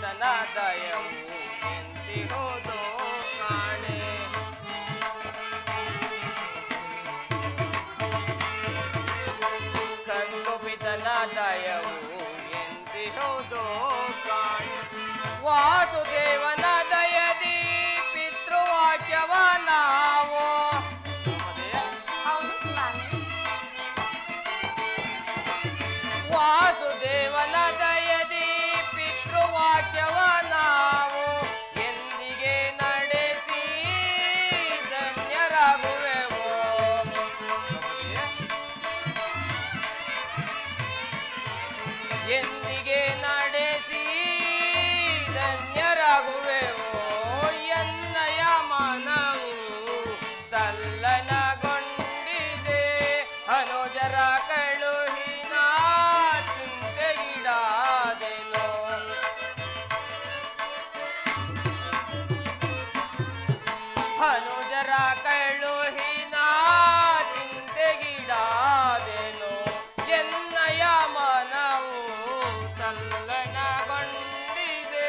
ಪಿತನ ದಯವು ಎಂತಿಹುದು ಕಾಣೆ ಕಲ್ಲು ಪಿತನ ದಯವು ಎಂತಿಹುದು ಕಾಣೆ ವಾಸುದೇವನ ದಯದಿ ಪಿತೃವಾಕ್ಯವ ನಾವು ಹೌದು ಸ್ವಾಮಿ ವಾಸುದೇವನ ದಯದಿ ಪಿತೃವಾಕ್ಯವ ನಾವು ಎಂದಿಗೆ ನಡೆಸಿ ಧನ್ಯರಾಗುವೆವು ಎಂದಿಗೆ ನಡೆಸಿ ಧನ್ಯರಾಗುವೆವು ಎನ್ನಯ ಮನವು ತಲ್ಲನಗೊಂಡಿದೆ ಅನುಜರ ಕಳುಹಿನ ಚಿಂತೆಗಿಡಾದೆನೋ ಅನುಜರ ಕಳುಹಿನ ಚಿಂತೆಗಿಡಾದೆನೋ ಎನ್ನಯ ಮನವು ತಲ್ಲನಗೊಂಡಿದೆ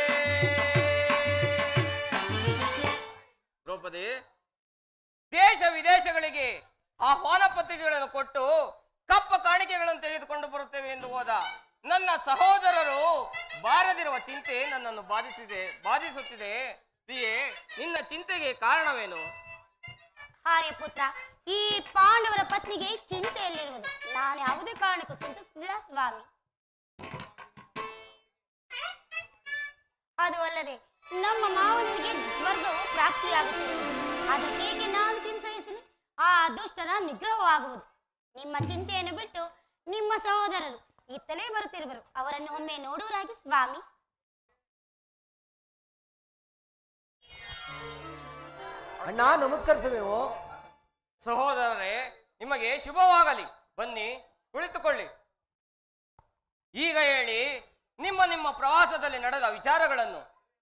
ದ್ರೌಪದಿ ದೇಶ ವಿದೇಶಗಳಿಗೆ ಆಹ್ವಾನ ಪತ್ರಿಕೆಗಳನ್ನು ಕೊಟ್ಟು ಕಪ್ಪ ಕಾಣಿಕೆಗಳನ್ನು ತೆಗೆದುಕೊಂಡು ಬರುತ್ತೇವೆ ಎಂದು ಹೋದ ನನ್ನ ಸಹೋದರರು ಬಾರದಿರುವ ಚಿಂತೆ ನನ್ನನ್ನು ಬಾಧಿಸಿದೆ ಬಾಧಿಸುತ್ತಿದೆ ಪ್ರಿಯೆ ನಿನ್ನ ಚಿಂತೆಗೆ ಕಾರಣವೇನು ಪುತ್ರ ಈ ಪಾಂಡವರ ಪತ್ನಿಗೆ ಚಿಂತೆಯಲ್ಲಿರುವುದು ನಾನು ಯಾವುದೇ ಕಾರಣಕ್ಕೂ ಚಿಂತಿಸುತ್ತಿಲ್ಲ ಸ್ವಾಮಿ ಅದು ಅಲ್ಲದೆ ನಮ್ಮ ಮಾವನಿಗೆ ಸ್ವರ್ಗವು ಪ್ರಾಪ್ತಿಯಾಗುತ್ತಿದೆ ಅದಕ್ಕೇಕೆ ನಾನು ಚಿಂತಿಸಿನಿ ಆ ದುಷ್ಟನ ನಿಗ್ರಹವಾಗುವುದು ನಿಮ್ಮ ಚಿಂತೆಯನ್ನು ಬಿಟ್ಟು ನಿಮ್ಮ ಸಹೋದರರು ಇತ್ತಲೇ ಬರುತ್ತಿರುವರು ಅವರನ್ನು ಒಮ್ಮೆ ನೋಡುವರಾಗಿ ಸ್ವಾಮಿ ಅಣ್ಣ ನಮಸ್ಕರಿಸುವೆವು ಸಹೋದರರೇ ನಿಮಗೆ ಶುಭವಾಗಲಿ ಬನ್ನಿ ಕುಳಿತುಕೊಳ್ಳಿ ಈಗ ಹೇಳಿ ನಿಮ್ಮ ನಿಮ್ಮ ಪ್ರವಾಸದಲ್ಲಿ ನಡೆದ ವಿಚಾರಗಳನ್ನು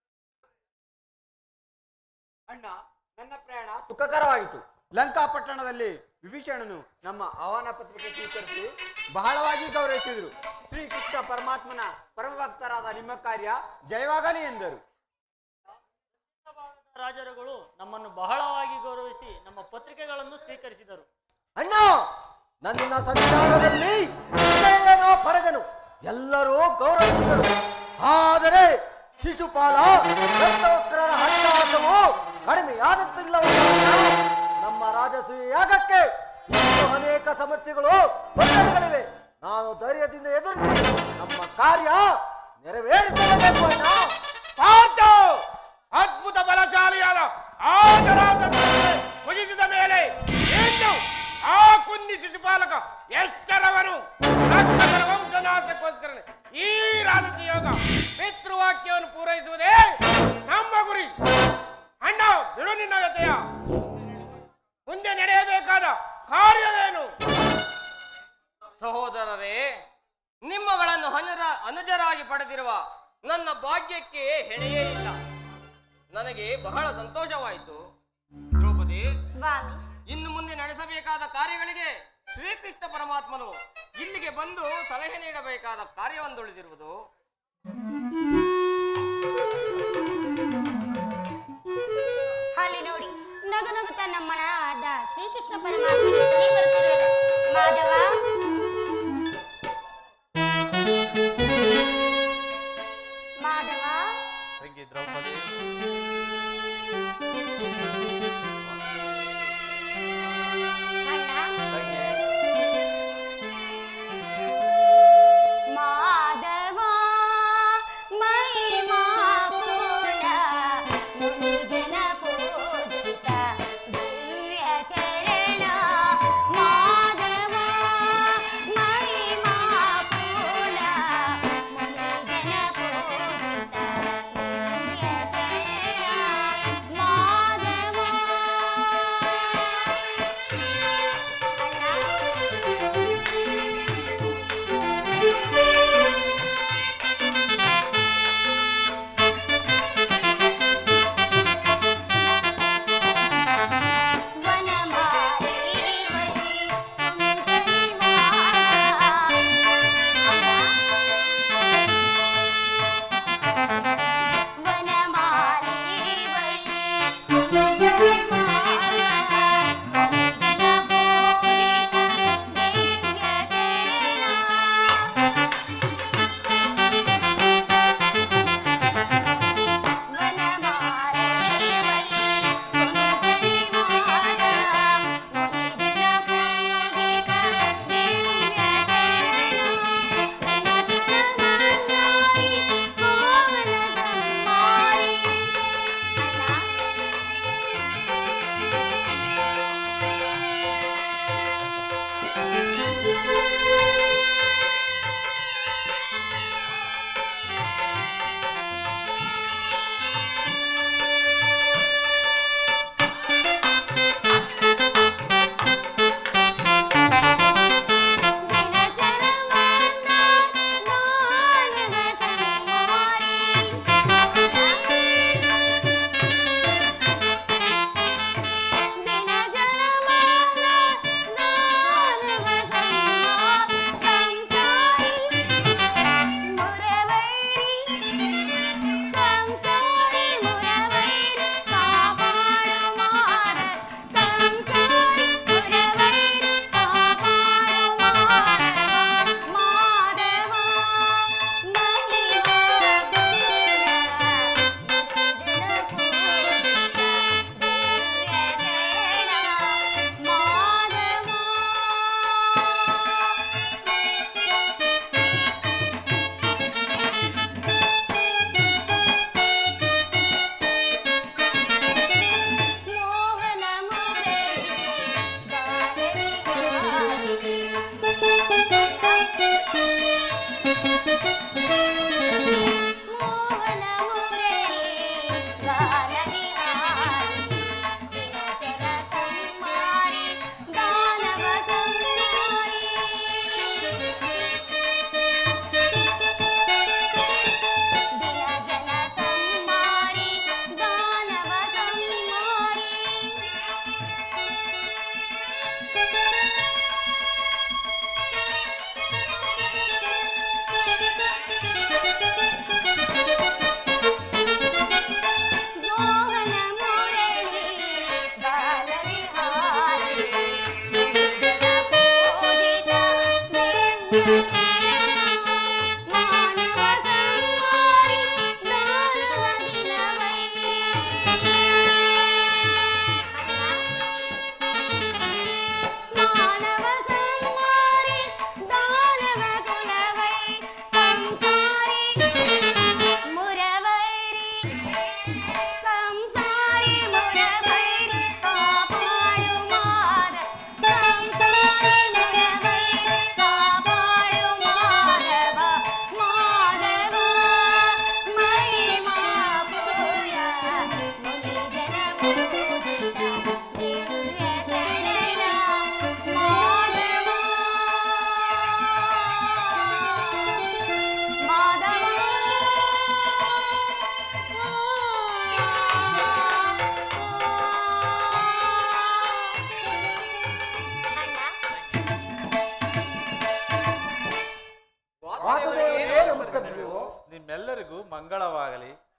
ಅಣ್ಣ ನನ್ನ ಪ್ರಯಾಣ ಸುಖಕರವಾಯಿತು ಲಂಕಾಪಟ್ಟಣದಲ್ಲಿ ವಿಭೀಷಣನು ನಮ್ಮ ಆಹ್ವಾನ ಪತ್ರಿಕೆ ಸ್ವೀಕರಿಸಿ ಬಹಳವಾಗಿ ಗೌರವಿಸಿದರು ಶ್ರೀಕೃಷ್ಣ ಪರಮಾತ್ಮನ ಪರಮಭಕ್ತರಾದ ನಿಮ್ಮ ಕಾರ್ಯ ಜಯವಾಗಲಿ ಎಂದರು ರಾಜರುಗಳು ನಮ್ಮನ್ನು ಬಹಳವಾಗಿ ಗೌರವಿಸಿ ನಮ್ಮ ಪತ್ರಿಕೆಗಳನ್ನು ಸ್ವೀಕರಿಸಿದರು ಅಣ್ಣ ನನ್ನ ಸಂಚಾರದಲ್ಲಿ ವಿಜಯನೋ ಪಡೆದನು ಎಲ್ಲರೂ ಗೌರವಿಸಿದರು ಆದರೆ ಶಿಶುಪಾಲ ದತ್ತವಕ್ರರ ಹಟ್ಟಾಟವು ಕಡಿಮೆಯಾಗುತ್ತಿಲ್ಲವಲ್ಲ ನಮ್ಮ ರಾಜಸೂಯ ಯಾಗಕ್ಕೆ ಇನ್ನೂ ಅನೇಕ ಸಮಸ್ಯೆಗಳು ತೊಂದರೆಗಳಿವೆ ನಾನು ಧೈರ್ಯದಿಂದ ಎದುರಿಸಿ ನಮ್ಮ ಕಾರ್ಯ ನೆರವೇರಿಸಲೇಬೇಕು ಅಣ್ಣ ಪಾರ್ಥ ಅದ್ಭುತ ಬಲಶಾಲಿಯಾದ ಆ ಜರಾಸಂಧನನ್ನು ಮುಗಿಸಿದ ಮೇಲೆ ಇನ್ನು ಆ ಕುಂದಿ ಶಿಶುಪಾಲಕ ಎಷ್ಟರವನು ರಕ್ತಗಳ ವಂಶನಾಶಕ್ಕೋಸ್ಕರ ಈ ರಾಜಸಯೋಗ ಪಿತೃವಾಕ್ಯವನ್ನು ಪೂರೈಸುವುದೇ ನಮ್ಮ ಗುರಿ ಅಣ್ಣ ಬಿಡು ನಿನ್ನ ವ್ಯತೆಯ ಮುಂದೆ ನಡೆಯಬೇಕಾದ ಕಾರ್ಯವೇನು ಸಹೋದರರೇ ನಿಮ್ಮಗಳನ್ನು ಅನುಜರ ಅನುಜರಾಗಿ ಪಡೆದಿರುವ ನನ್ನ ಭಾಗ್ಯಕ್ಕೆ ಹೆಣೆಯೇ ಇಲ್ಲ ನನಗೆ ಬಹಳ ಸಂತೋಷವಾಯಿತು ದ್ರೌಪದಿ ಸ್ವಾಮಿ ಇನ್ನು ಮುಂದೆ ನಡೆಸಬೇಕಾದ ಕಾರ್ಯಗಳಿಗೆ ಶ್ರೀಕೃಷ್ಣ ಪರಮಾತ್ಮನು ಇಲ್ಲಿಗೆ ಬಂದು ಸಲಹೆ ನೀಡಬೇಕಾದ ಕಾರ್ಯವೊಂದುಳಿದಿರುವುದು ಅಲ್ಲಿ ನೋಡಿ ನಗು ನಗುತ್ತಾ ನಮ್ಮನಾದ ಶ್ರೀಕೃಷ್ಣ ಪರಮಾತ್ಮನ ಇತ್ತಲೇ ಬರುತ್ತಿರುವರು. ಮಾಧವ ಮಾಧವ ತಂಗಿ ದ್ರೌಪದಿ ಅಣ್ಣ ತಂಗಿ ಮಾಧವ ಮಹಿಮಾ ಪೂರ್ಣ ಮುನಿಜನ ಪೂಜಿತ ದಿವ್ಯ ಚರಣ ಮಾಧವ ಮಹಿಮಾ ಪೂರ್ಣ ಮುನಿಜನ ಪೂಜಿತ ದಿವ್ಯ ಚರಣ ಮಾಧವ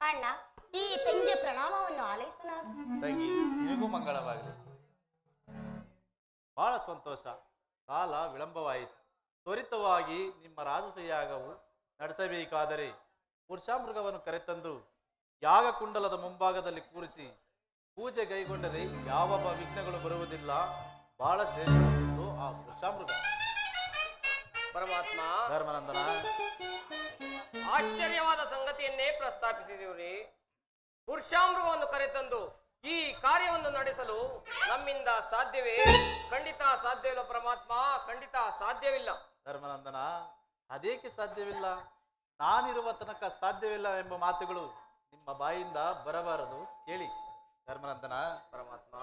ಅಣ್ಣ ಈ ತಂಗಿಯ ಪ್ರಣಾಮವನ್ನು ಆಲೈಸೋಣ ತಂಗಿ ನಿನಗೂ ಮಂಗಳವಾಗಲಿ ಬಹಳ ಸಂತೋಷ ಕಾಲ ವಿಳಂಬವಾಯಿತು ತ್ವರಿತವಾಗಿ ನಿಮ್ಮ ರಾಜಸಯಾಗವು ನಡೆಸಬೇಕಾದರೆ ಪುರುಷಾಮೃಗವನ್ನು ಕರೆತಂದು ಯಾಗ ಕುಂಡಲದ ಮುಂಭಾಗದಲ್ಲಿ ಕೂರಿಸಿ ಪೂಜೆ ಕೈಗೊಂಡರೆ ಯಾವ ವಿಘ್ನಗಳು ಬರುವುದಿಲ್ಲ ಬಹಳ ಶ್ರೇಷ್ಠವಾಗಿತ್ತು ಆ ಪುರುಷಾಮೃಗ ಪರಮಾತ್ಮ ಧರ್ಮನಂದನ ಆಶ್ಚರ್ಯವಾದ ಸಂಗತಿಯನ್ನೇ ಪ್ರಸ್ತಾಪಿಸಿದಿರಿ ಪುರುಷಾಮೃಗವನ್ನು ಕರೆತಂದು ಈ ಕಾರ್ಯವನ್ನು ನಡೆಸಲು ನಮ್ಮಿಂದ ಸಾಧ್ಯವೇ ಖಂಡಿತ ಸಾಧ್ಯವಿಲ್ಲ ಪರಮಾತ್ಮ ಖಂಡಿತ ಸಾಧ್ಯವಿಲ್ಲ ಧರ್ಮನಂದನ ಅದೇಕೆ ಸಾಧ್ಯವಿಲ್ಲ ನಾನಿರುವ ತನಕ ಸಾಧ್ಯವಿಲ್ಲ ಎಂಬ ಮಾತುಗಳು ನಿಮ್ಮ ಬಾಯಿಂದ ಬರಬಾರದು ಕೇಳಿ ಧರ್ಮನಂದನ ಪರಮಾತ್ಮ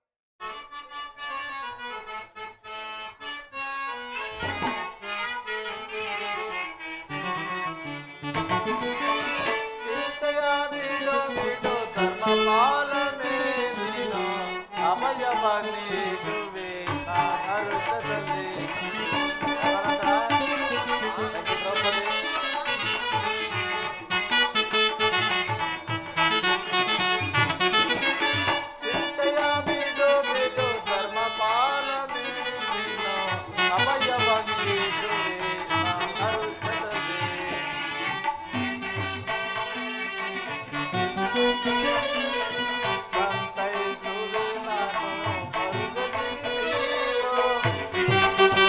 ಚಿಂತೆಯ ಬಿಡು ಬಿಡು ಧರ್ಮ ಪಾಲನೆ ನೀನು ಅಭಯವ ನೀಡುವೆ ನಾನರುಷದಲ್ಲಿ ಚಿಂತೆಯ ಬಿಡು ಬಿಡು ಧರ್ಮ ಪಾಲನೆ ನೀನು ಅಭಯವ ನೀಡುವೆ ನಾನರುಷದಲ್ಲಿ ಸಂತೈಸುವೆ ನಾನು ಮರುಗದಿರೋ.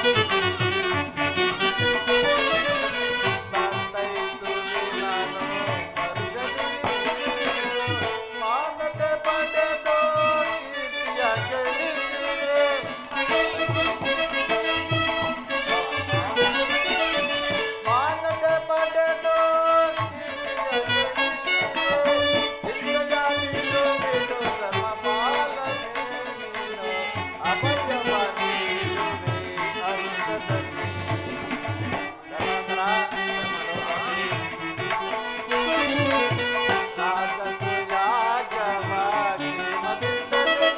ಸಂತೈಸುವೆ ನಾನು ಮರುಗದಿರೋ. ಮಾನತೆ ಪಡೆದು ಕೀರ್ತಿಯ ಗಳಿಸಿದೆ. ಮಾನತೆ ಪಡೆದು ಕೀರ್ತಿಯ ಗಳಿಸಿದೆ. ಇಂದ್ರಜ ಬಿಡು ಬಿಡು ಧರ್ಮ ಪಾಲನೆ ನೀನು ಅಭಯವ ನೀಡುವೆ ಅರುಣದಲ್ಲಿ. ಧರ್ಮಧರ ಧರ್ಮಲೋಕದಲ್ಲಿ. ರಾಜಸು ಯಾಗವಾಗಿ ಮದಿಲ್ಲದೆ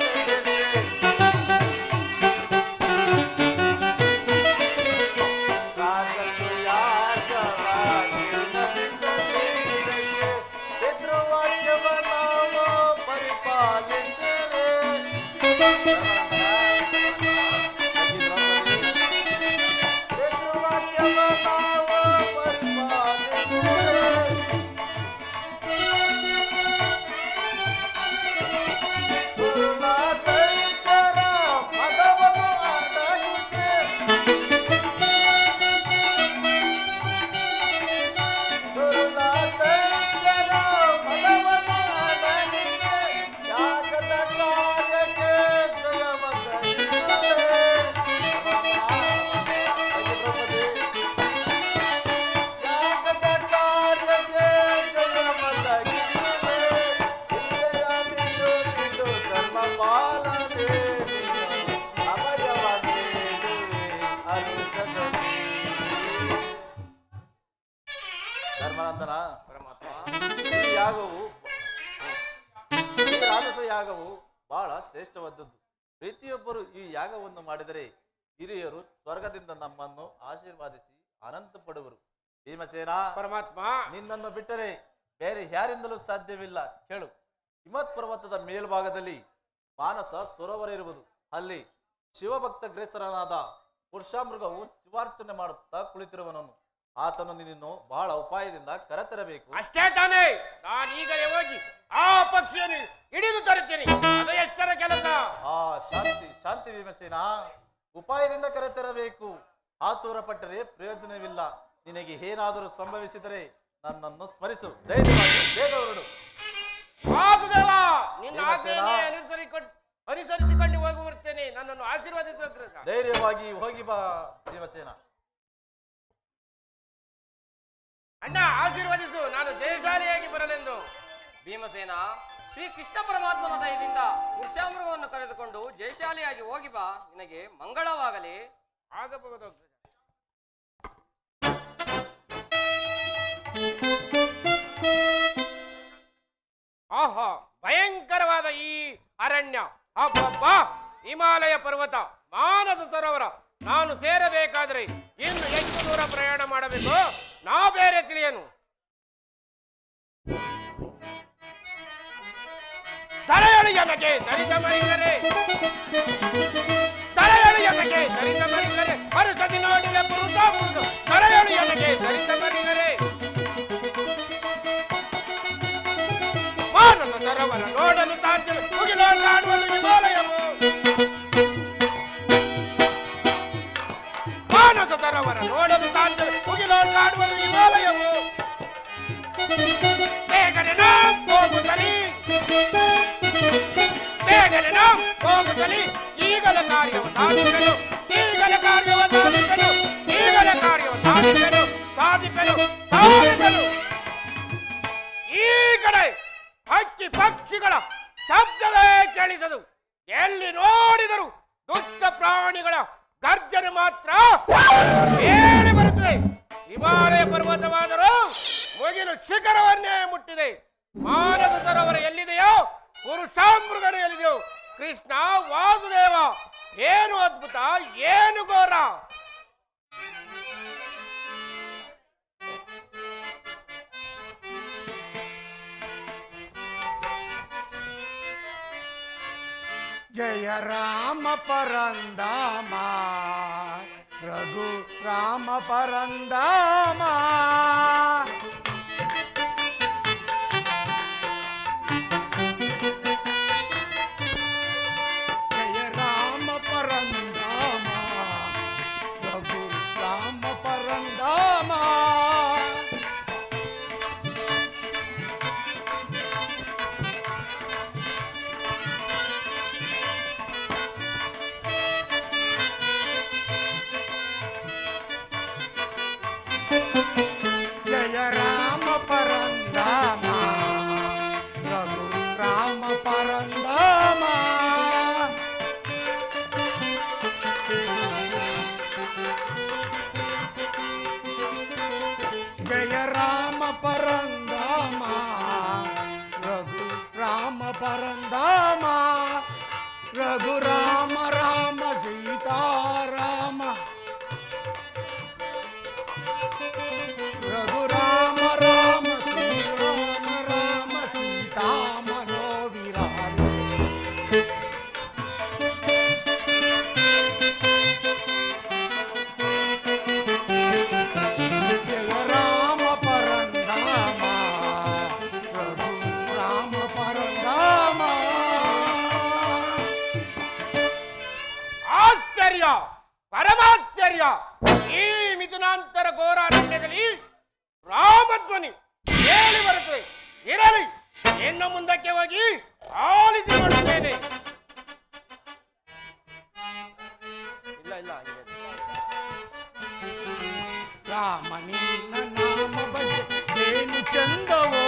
ರಾಜಸು ಯಾಗವಾಗಿ ಮದಿಲ್ಲದೆ ಪಿತೃವಾಕ್ಯವ ನಾವು ಪರಿಪಾಲಿಸಿರೆ ಪಿತೃವಾಕ್ಯವ ನಾವು ಪರಿಪಾಲಿಸಿರೆ ಗುರುನಾಥೈಕ್ಯರ ಪದವನ್ನು ಅಡಗಿಸಿ ಗುರುನಾಥೈಕ್ಯರ ಪದವನ್ನು ಅಡಗಿಸಿ ಯಾಗದ ಕಾರ್ಯಕ್ಕೆ ಜಯವಂತ ಯಾಗದ ಕಾರ್ಯಕ್ಕೆ ಜಯವಂತ ಧರ್ಮ ಪಾಲನೆ ಅಭಯವಾಗಿ ಧರ್ಮನಂದನ ಪರಮಾತ್ಮ ಈ ಯಾಗವು ಈ ರಾಜಸ ಯಾಗವು ಬಹಳ ಶ್ರೇಷ್ಠವಾದದ್ದು ಪ್ರತಿಯೊಬ್ಬರು ಈ ಯಾಗವನ್ನು ಮಾಡಿದರೆ ಹಿರಿಯರು ಸ್ವರ್ಗದಿಂದ ನಮ್ಮನ್ನು ಆಶೀರ್ವಾದಿಸಿ ಅನಂತ ಪಡುವರು ಭೀಮಸೇನ ಪರಮಾತ್ಮ ನಿನ್ನನ್ನು ಬಿಟ್ಟರೆ ಬೇರೆ ಯಾರಿಂದಲೂ ಸಾಧ್ಯವಿಲ್ಲ ಕೇಳು ಹಿಮತ್ ಪರ್ವತದ ಮೇಲ್ಭಾಗದಲ್ಲಿ ಮಾನಸ ಸರೋವರ ಇರುವುದು ಅಲ್ಲಿ ಶಿವಭಕ್ತ ಗ್ರೇಸರನಾದ ಪುರುಷಾಮೃಗವು ಶಿವಾರ್ಚನೆ ಮಾಡುತ್ತಾ ಕುಳಿತಿರುವನನ್ನು ಆತನು ನಿನ್ನನ್ನು ಬಹಳ ಉಪಾಯದಿಂದ ಕರೆತರಬೇಕು ಅಷ್ಟೇ ತಾನೇ ನಾನೀಗಲೇ ಹೋಗಿ ಆ ಪಕ್ಷಿಯನ್ನು ಹಿಡಿದು ತರುತ್ತೇನೆ ಅದು ಎಷ್ಟರ ಕೆಲಸ ಆ ಶಾಂತಿ ಶಾಂತಿ ಭೀಮಸೇನ ಉಪಾಯದಿಂದ ಕರೆತರಬೇಕು ಆತುರ ಪಟ್ಟರೆ ಪ್ರಯೋಜನವಿಲ್ಲ ನಿನಗೆ ಏನಾದರೂ ಸಂಭವಿಸಿದರೆ ನನ್ನನ್ನು ಸ್ಮರಿಸು ಧೈರ್ಯವಾಗಿ ಬೇಗ ಹೊರಡು ವಾಸುದೇವ ನಿನ್ನ ಭೀಮಸೇನ. ಆಜ್ಞೆಯನ್ನೇ ಅನುಸರಿಕೊಂಡು ಅನುಸರಿಸಿಕೊಂಡು ಹೋಗಿ ಬರ್ತೇನೆ ನನ್ನನ್ನು ಆಶೀರ್ವಾದಿಸೋಗ್ರಹ ಧೈರ್ಯವಾಗಿ ಹೋಗಿ ಬಾ ಭೀಮಸೇನ ಅಣ್ಣ ಆಶೀರ್ವದಿಸು ನಾನು ಜಯಶಾಲಿಯಾಗಿ ಬರಲೆಂದು ಭೀಮಸೇನ ಶ್ರೀ ಕೃಷ್ಣ ಪರಮಾತ್ಮನ ದಯದಿಂದ ಪುರುಷಾಮೃಗವನ್ನು ಕರೆದುಕೊಂಡು ಜಯಶಾಲಿಯಾಗಿ ಹೋಗಿ ಬಾ ನಿನಗೆ ಮಂಗಳವಾಗಲಿ ಆಗಬಹುದು ಆಹಾ ಭಯಂಕರವಾದ ಈ ಅರಣ್ಯ ಅಬ್ಬಬ್ಬ ಹಿಮಾಲಯ ಪರ್ವತ ಮಾನಸ ಸರೋವರ ನಾನು ಸೇರಬೇಕಾದ್ರೆ ಇನ್ನು ಎಷ್ಟು ದೂರ ಪ್ರಯಾಣ ಮಾಡಬೇಕು ನಾ ಬೇರೆ ತಿಳಿಯನು ತಲೆಯಳಿಯನಗೆ ಸರಿದ ಮರಿಗರೆ ತಲೆಯಳಿಯನಗೆ ಸರಿದ ಮರಿಗರೆ ಮರುಸದಿ ನೋಡಿದ ಪುರುಷ ಮುರುದು ತಲೆಯಳಿಯನಗೆ ಸರಿದ ಮರಿಗರೆ ಮಾನಸ ಸರೋವರ ನೋಡಲು ಸಾಧ್ಯ ಮುಗಿಲಾಡುವಲು ಹಿಮಾಲಯವು ಮಾನಸ ಸರೋವರ ನೋಡಲು ಸಾಧ್ಯ ಮುಗಿಲಾಡುವಲು ಹಿಮಾಲಯವು ಬೇಗನೆ ನಾವು ಹೋಗುತ್ತಲೀ ಬೇಗನೆ ನಾವು ಹೋಗುತ್ತಲೀ ಈಗಲ ಕಾರ್ಯವ ಸಾಧಿಸಲು ಈಗಲ ಕಾರ್ಯವ ಸಾಧಿಸಲು ಈಗಲ ಕಾರ್ಯವ ಸಾಧಿಸಲು ಸಾಧಿಸಲು ಸಾಧಿಸಲು ಈ ಕಡೆ ಹಕ್ಕಿ ಪಕ್ಷಿಗಳ ಶಬ್ದವೇ ಕೇಳಿಸದು ಎಲ್ಲಿ ನೋಡಿದರು ದುಷ್ಟ ಪ್ರಾಣಿಗಳ ಗರ್ಜನೆ ಮಾತ್ರ ಕೇಳಿ ಬರುತ್ತದೆ ಹಿಮಾಲಯ ಪರ್ವತವಾದರೂ ಮುಗಿಲು ಶಿಖರವನ್ನೇ ಮುಟ್ಟಿದೆ ಮಾನಸ ಸರೋವರ ಎಲ್ಲಿದೆಯೋ ಪುರುಷಾಮೃಗನು ಎಲ್ಲಿದೆಯೋ ಕೃಷ್ಣ ವಾಸುದೇವ ಏನು ಅದ್ಭುತ ಏನು ಘೋರ ಜಯ ರಾಮ ಪರಂದಾಮ ರಘು ರಾಮ ಪರಂದಾಮ ಜಯ ರಾಮ ಪರಂದಾಮ ರಘು ರಾಮ ಪರಂದಾಮ ಜಯ ರಾಮ ಪರಂದಾಮ ರಘು ರಾಮ ಪರಂದಾಮ ಜಯ ರಾಮ ಪರಂದಾಮ ರಘು ರಾಮ ಪರಂದಾಮ ರಘು ರಾಮ ರಾಮ ಸೀತಾರಾಮ ರಘು ರಾಮ ರಾಮ ಶ್ರೀರಾಮ ರಾಮ ಸೀತಾ ಮನೋವಿರಾಮ ಜಯ ರಾಮ ಪರಂಧಾಮ ಪ್ರಭು ರಾಮ ಪರಂಧಾಮ ಆಶ್ಚರ್ಯ ಪರಮಾಶ್ಚರ್ಯ ಈ ಮಿಥುನಾಂತರ ಘೋರಾರಣ್ಯದಲ್ಲಿ ರಾಮಧ್ವನಿ ಕೇಳಿ ಬರುತ್ತದೆ ಇರಲಿ ಇನ್ನು ಮುಂದಕ್ಕೆ ಹೋಗಿ ಆಲಿಸಿಕೊಳ್ಳುತ್ತೇನೆ ಇಲ್ಲ ಇಲ್ಲ ಇದೆ. ರಾಮ ನಿನ್ನ ನಾಮ ಭಜೆ ಏನು ಚಂದವೋ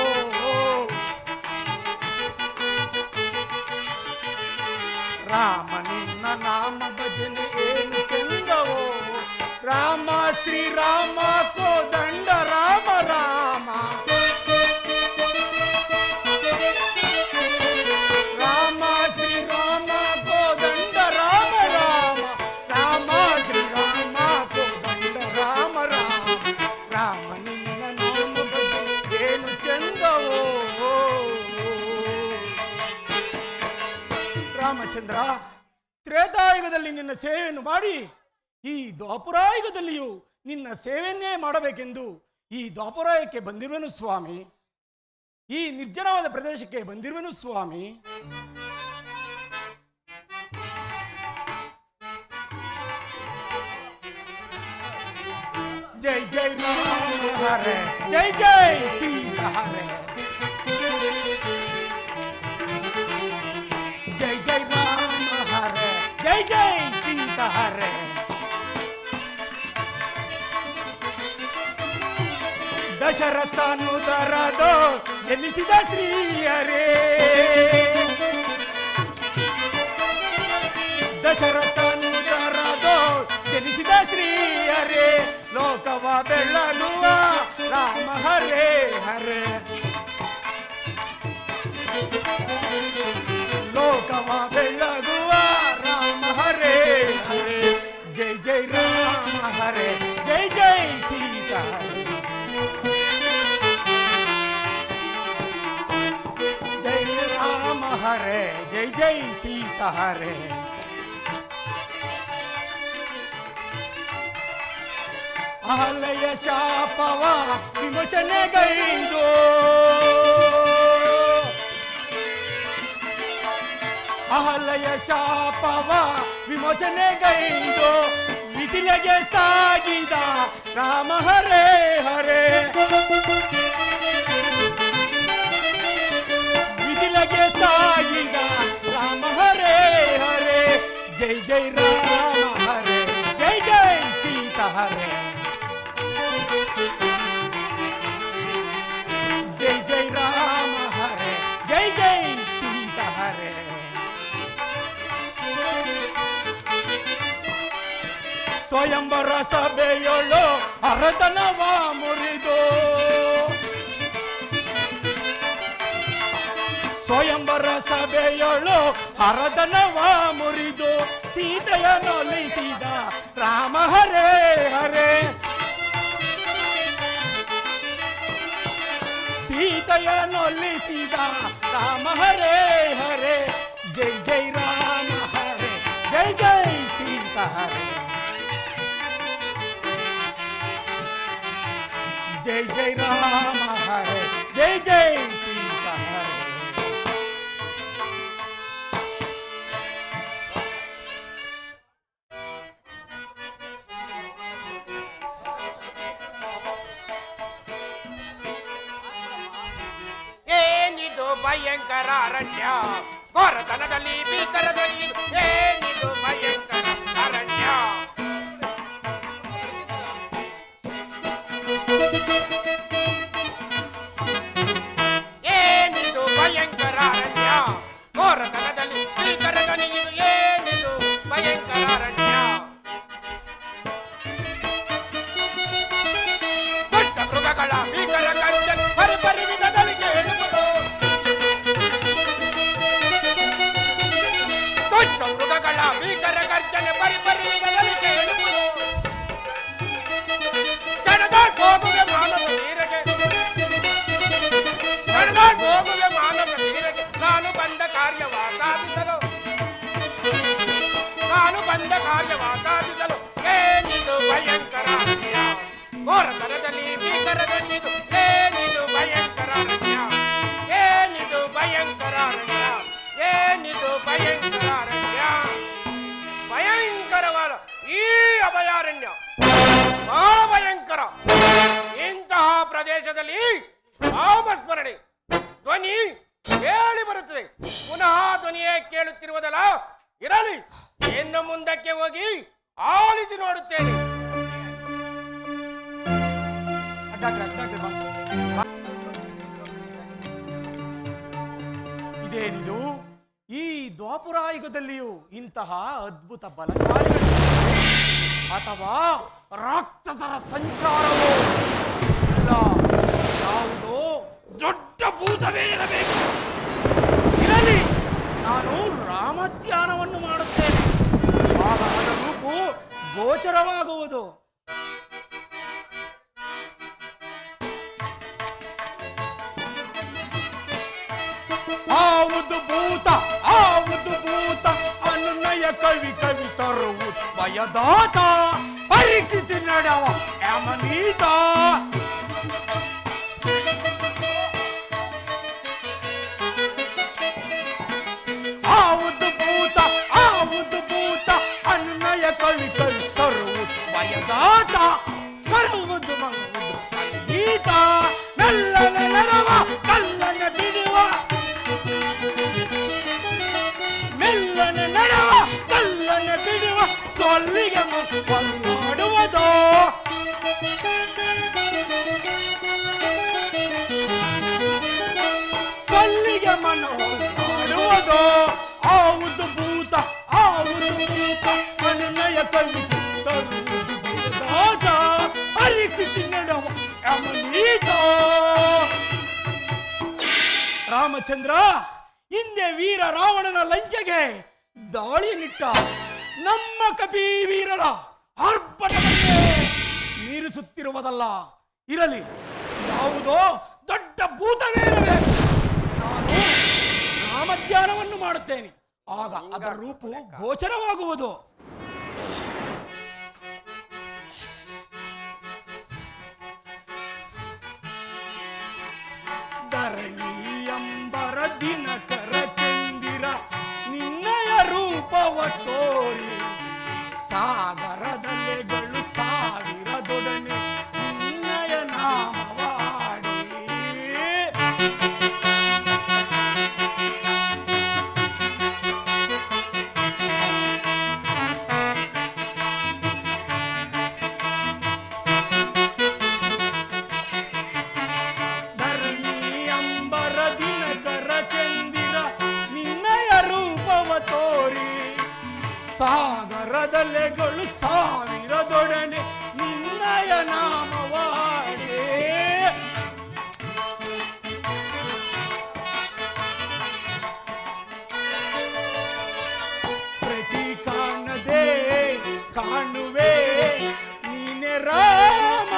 ರಾಮ ನಿನ್ನ ನಾಮ ಭಜನೆ ಏನು ಚಂದವೋ ರಾಮ ಶ್ರೀರಾಮ ಕೋದಂಡ ರಾಮ ರಾಮ ರಾಮ ಶ್ರೀರಾಮ ಕೋದಂಡ ರಾಮ ರಾಮ ರಾಮ ಶ್ರೀರಾಮ ಕೋದಂಡ ರಾಮ ರಾಮ ರಾಮ ನಿನ್ನ ನಾಮ ಭಜನೆ ಏನು ಚಂದವೋ ರಾಮಚಂದ್ರ ತ್ರೇತಾಯುಗದಲ್ಲಿ ನಿನ್ನ ಸೇವೆಯನ್ನು ಮಾಡಿ ಈ ದ್ವಾಪುರಾಯುಗದಲ್ಲಿಯೂ ನಿನ್ನ ಸೇವೆಯನ್ನೇ ಮಾಡಬೇಕೆಂದು ಈ ದ್ವಾಪುರಾಯಕ್ಕೆ ಬಂದಿರುವೆನು ಸ್ವಾಮಿ ಈ ನಿರ್ಜನವಾದ ಪ್ರದೇಶಕ್ಕೆ ಬಂದಿರುವೆನು ಸ್ವಾಮಿ ಜೈ ಜೈ ರಾಮ ಹರೆ ಜೈ ಜೈ ಸೀತಾ ಹರೆ ಜೈ ಜೈ ರಾಮ ಹರೆ ಜೈ ಜೈ ಸೀತಾ ಹರೆ ದಶರಥನು ದರದೋ ಎನಿಸಿದ ಶ್ರೀಯರೇ ದಶರಥನು ದರದೋ ಎನಿಸಿದ ಶ್ರೀಯರೇ ಲೋಕವ ಬೆಳ್ಳಲುವ ರಾಮ ಹರೇ ಹರೇ ಲೋಕವ ಬೆಳಗುವ ರಾಮ ಹರೇ ಹರೇ ಜೈ ಜೈ ರಾಮ ಹರೇ ಜೈ ಜೈ ಸೀತಾ ಹರೇ ಹರೆ ಜೈ ಜೈ ಸೀತಾ ಹರೆ ಅಹಲಯ ಶಾಪವ ವಿಮೋಚನೆಗೈದು ಅಹಲಯ ಶಾಪವ ವಿಮೋಚನೆಗೈದು ಮಿಥಿಲೆಗೆ ಸಾಗಿದ ರಾಮ ಹರೇ ಹರೇ ಮಿಥಿಲೆಗೆ ಸಾಗಿದ ರಾಮ ಹರೇ ಹರೇ ಜೈ ಜೈ ರಾಮ ಹರೇ ಜೈ ಜೈ ಸೀತಾ ಹರೇ ಜೈ ಜೈ ರಾಮ ಹರೇ ಜೈ ಜೈ ಸೀತಾ ಹರೇ ಸ್ವಯಂವರ ಸಭೆಯೊಳು ಅರತನವ ಮುರಿದು ಸ್ವಯಂವರ ಸಭೆಯೊಳು ಹರದನವ ಮುರಿದು ಸೀತೆಯ ನೊಲಿಸಿದ ರಾಮ ಹರೇ ಹರೇ ಸೀತೆಯ ನೊಲಿಸಿದ ರಾಮ ಹರೇ ಹರೇ ಜೈ ಜೈ ರಾಮ ಹರೇ ಜೈ ಜೈ ಸೀತಾ ಹರೇ ಜೈ ಜೈ ರಾಮ ಹರೇ ಜೈ ಜೈ ಸೀತಾ ಹರೇ ಏನಿದು ಭಯಂಕರ ಅರಣ್ಯ ಘೋರತನದಲ್ಲಿ ಭೀಕರ ಧ್ವನಿ ಏನಿದು ಭಯಂಕರ ಅರಣ್ಯ ಏನಿದು ಭಯಂಕರ ಅರಣ್ಯ ಘೋರತನದಲ್ಲಿ ಭೀಕರ ಧ್ವನಿ ಇದು ಏನಿದು ಭಯಂಕರ ಅರಣ್ಯ ದುಷ್ಟ ಮೃಗಗಳ ಭೀಕರ ಗರ್ಜನೆ ಪರಿಪರಿ ವಿಧದಲ್ಲಿ ಕೇಳುವುದು ದುಷ್ಟ ಮೃಗಗಳ ಭೀಕರ ಗರ್ಜನೆ ಪರಿಪರಿ ವಿಧದಲ್ಲಿ ಕೇಳುವುದು ಜನದಾಳ್ ಹೋಗುವೆ ಮಾನವ ನೀರಿಗೆ ಜನದಾಳ್ ಹೋಗುವೆ ಮಾನವ ನೀರಿಗೆ ನಾನು ಬಂದ ಕಾರ್ಯವ ಸಾಧಿಸಲು ನಾನು ಬಂದ ಕಾರ್ಯವ ಸಾಧಿಸಲು ಏನಿದು ಭಯಂಕರ ಅರಣ್ಯ ಘೋರತನದಲ್ಲಿ ಭೀಕರ ಗಣ್ಯದು ಏನಿದು ಭಯಂಕರ ಅರಣ್ಯ ಏನಿದು ಭಯಂಕರ ಅರಣ್ಯ ಏನಿದು ಭಯಂಕರ ಅರಣ್ಯ ಭಯಂಕರವಾದ ಈ ಅಭಯಾರಣ್ಯ ಬಹಳ ಭಯಂಕರ ಇಂತಹ ಪ್ರದೇಶದಲ್ಲಿ ನಾಮಸ್ಮರಣೆ ಧ್ವನಿ ಕೇಳಿ ಬರುತ್ತದೆ ಪುನಃ ಧ್ವನಿಯೇ ಕೇಳುತ್ತಿರುವುದಲ್ಲ ಇರಲಿ ಇನ್ನು ಮುಂದಕ್ಕೆ ಹೋಗಿ ಆಲಿಸಿ ನೋಡುತ್ತೇನೆ ಅಡ್ಡಾಗ್ರೆ, ಅಡ್ಡಾಗ್ರೆ ಬಾ. ಬಾ. ಇದೇನಿದು ಈ ದ್ವಾಪುರಾಯುಗದಲ್ಲಿಯೂ ಇಂತಹ ಅದ್ಭುತ ಬಲಶಾಲಿಗಳು ಅಥವಾ ರಾಕ್ಷಸರ ಸಂಚಾರವೋ ಇಲ್ಲ ಯಾವುದೋ ದೊಡ್ಡ ಭೂತವೇ ಇರಬೇಕು ಇರಲಿ ನಾನು ರಾಮಧ್ಯಾನವನ್ನು ಮಾಡುತ್ತೇನೆ ಆಗ ಅದರ ರೂಪು ಗೋಚರವಾಗುವುದು ಆವುದು ಭೂತ ಆವುದು ಭೂತ ಅನ್ನಯ ಕವಿ ಕವಿ ತರುವುದು ಭಯದಾತ ಪರೀಕ್ಷಿಸಿ ನಡೆವ ಯಮನೀತ ಆವುದು ಭೂತ ಆವುದು ಭೂತ ಅನ್ನಯ ಕವಿ ಕವಿ ತರುವುದು ಭಯದಾತ ಬರುವುದು ಮಂಗುವುದು ಈತ ಮೆಲ್ಲನೆ ನೆರವ ಕಲ್ಲನೆ ಬಿಡುವ ಮೆಲ್ಲನೆ ನಡೆವ ಕಲ್ಲನೆ ಬಿಡುವ ಸೊಲ್ಲಿಗೆ ಮಾಡುವುದು ಸೊಲ್ಲಿಗೆ ಮನವು ಮಾಡುವುದು ಆವುದು ಭೂತ ಆವುದು ಭೂತ ಅನುನಯ ಕವಿ ತರುವುದು ಭೂತಾತ ಪರೀಕ್ಷಿಸಿ ನಡೆವ ಅಮನೀತ ರಾಮಚಂದ್ರ ಹಿಂದೆ ವೀರ ರಾವಣನ ಲಂಚೆಗೆ ದಾಳಿಯನ್ನಿಟ್ಟ ನಮ್ಮ ಕಪಿ ವೀರರ ಆರ್ಭಟವನ್ನೇ ಮೀರಿಸುತ್ತಿರುವುದಲ್ಲ ಇರಲಿ ಯಾವುದೋ ದೊಡ್ಡ ಭೂತವೇ ಇರಬೇಕು ನಾನು ರಾಮಧ್ಯಾನವನ್ನು ಮಾಡುತ್ತೇನೆ ಆಗ ಅದರ ರೂಪು ಗೋಚರವಾಗುವುದು ಧರಣಿ ಅಂಬರ ದಿನಕರ ಚಂದಿರ ನಿನ್ನಯ ರೂಪವ ತೋರಿ ಸಾಗರದಲೆಗಳು ಸಾವಿರದೊಡನೆ ನಿನ್ನಯ ನಾಮವಾಡಿ ಧರಣಿ ಅಂಬರ ದಿನಕರ ಚಂದಿರ ನಿನ್ನಯ ರೂಪವ ತೋರಿ ಸಾಗರದಲೆಗಳು ಸಾವಿರದೊಡನೆ ನಿನ್ನಯ ನಾಮವಾಡಿ ಪ್ರತಿ ಕಾಣದೆ ಕಾಣುವೆ ನೀನೆ ರಾಮ